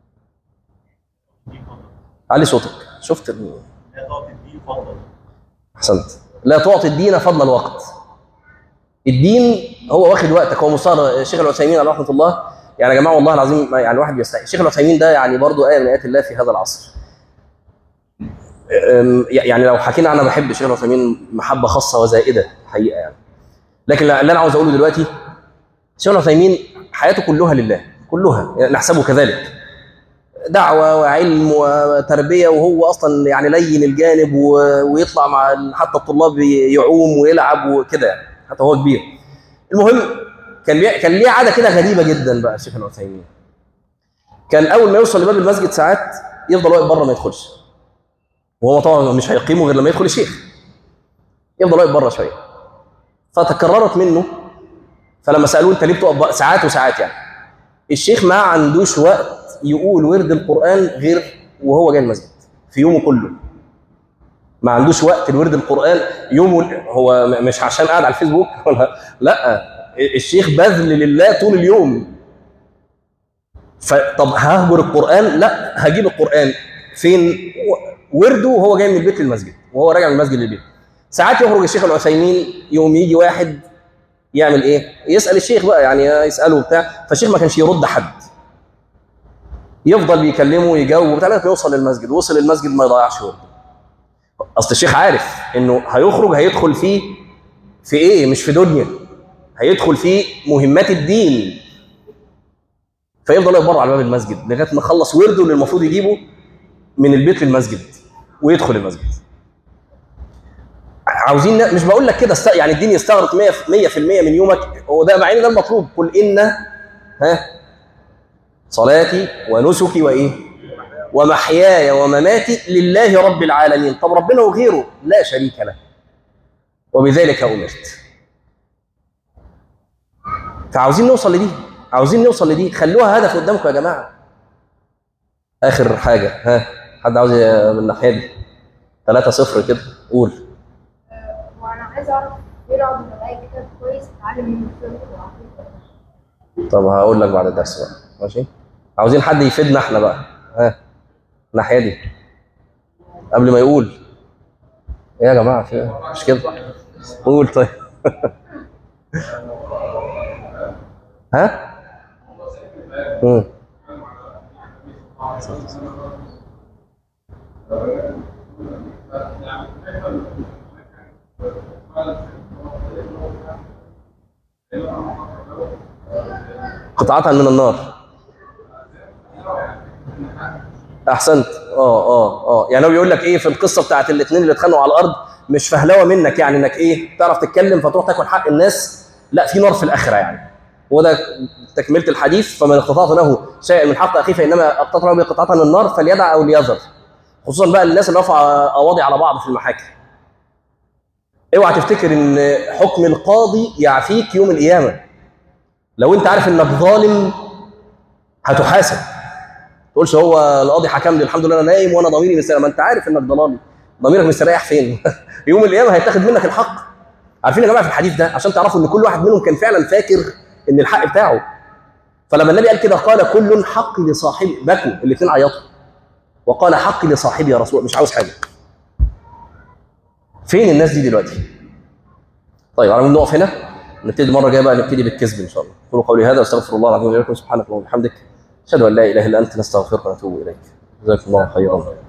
دي فضل
علي صوتك شفت ال-
لا تعطي دي فضل
احسنت لا تعطي الدين فضل الوقت الدين هو واخد وقتك هو مصار الشيخ العثيمين عليه رحمه الله يعني يا جماعه والله العظيم ما- يعني الواحد بيستحي الشيخ العثيمين ده يعني برضه ايه من ايات الله في هذا العصر أم، يعني لو حكينا انا بحب الشيخ العثيمين محبه خاصه وزائده حقيقه يعني لكن اللي انا عاوز اقوله دلوقتي الشيخ العثيمين حياته كلها لله كلها يعني نحسبه كذلك دعوه وعلم وتربيه وهو اصلا يعني لين الجانب و- ويطلع مع ال- حتى الطلاب يعوم ويلعب وكده يعني حتى هو كبير المهم كان بي... كان ليه عاده كده غريبه جدا بقى الشيخ العثيمين كان اول ما يوصل لباب المسجد ساعات يفضل واقف بره ما يدخلش وهو طبعا مش هيقيمه غير لما يدخل الشيخ يفضل واقف بره شويه فتكررت منه فلما سالوه انت ليه بتقف بره؟ ساعات وساعات يعني الشيخ ما عندوش وقت يقول ورد القران غير وهو جاي المسجد في يومه كله ما عندوش وقت لورد القران يومه هو م- مش عشان قاعد على الفيسبوك ولا لا الشيخ بذل لله طول اليوم فطب ههجر القران لا هجيب القران فين ورده وهو جاي من البيت للمسجد وهو راجع من المسجد للبيت ساعات يخرج الشيخ العثيمين يوم يجي واحد يعمل ايه يسال الشيخ بقى يعني يساله بتاع فالشيخ ما كانش يرد حد يفضل يكلمه ويجاوب وبتاع لغايه ما يوصل للمسجد وصل المسجد ما يضيعش ورده اصل الشيخ عارف انه هيخرج هيدخل فيه في ايه مش في دنيا هيدخل في مهمات الدين فيفضل واقف بره على باب المسجد لغايه ما يخلص ورده اللي المفروض يجيبه من البيت للمسجد ويدخل المسجد عاوزين ن- مش بقول لك كده است... يعني الدين يستغرق 100% 100% من يومك هو ده مع ان ده المطلوب قل ان ها صلاتي ونسكي وايه ومحياي ومماتي لله رب العالمين طب ربنا وغيره لا شريك له وبذلك امرت فعاوزين نوصل لدي عاوزين نوصل لدي خلوها هدف قدامكم يا جماعه اخر حاجه ها حد عاوز ي- من الناحيه دي 3 0 كده قول
وانا عايز اعرف ايه رأيك لما الاقي كتاب كويس اتعلم منه الفقه والعقيده
طب هقول لك بعد الدرس بقى ماشي عاوزين حد يفيدنا احنا بقى ها الناحيه دي قبل ما يقول ايه يا جماعه في إيه؟ مش كده قول طيب ها مم. قطعة من النار احسنت اه اه اه يعني هو بيقول لك ايه في القصه بتاعت الاثنين اللي اتخانقوا على الارض مش فهلوه منك يعني انك ايه تعرف تتكلم فتروح تاكل حق الناس لا في نار في الاخره يعني وده تكمله الحديث فمن اقتطعت له شيئا من حق اخيه فانما اقتطع له بقطعه من النار فليدع او ليذر خصوصا بقى الناس اللي رفع قواضي على بعض في المحاكم اوعى تفتكر ان حكم القاضي يعفيك يوم القيامه لو انت عارف انك ظالم هتحاسب تقولش هو القاضي حكم لي الحمد لله انا نايم وانا ضميري مستريح ما انت عارف انك ضلالي ضميرك مستريح فين يوم القيامه هيتاخد منك الحق عارفين يا جماعه في الحديث ده عشان تعرفوا ان كل واحد منهم كان فعلا فاكر ان الحق بتاعه فلما النبي قال كده قال كل حق لصاحبه بكوا الاثنين عيطوا وقال حق لصاحبي يا رسول الله مش عاوز حاجه فين الناس دي دلوقتي طيب على نقف هنا نبتدي المره الجايه بقى نبتدي بالكذب ان شاء الله قولوا قولي هذا واستغفر الله العظيم لي ولكم سبحانك اللهم وبحمدك اشهد ان لا اله الا انت نستغفرك ونتوب اليك جزاكم الله خيرا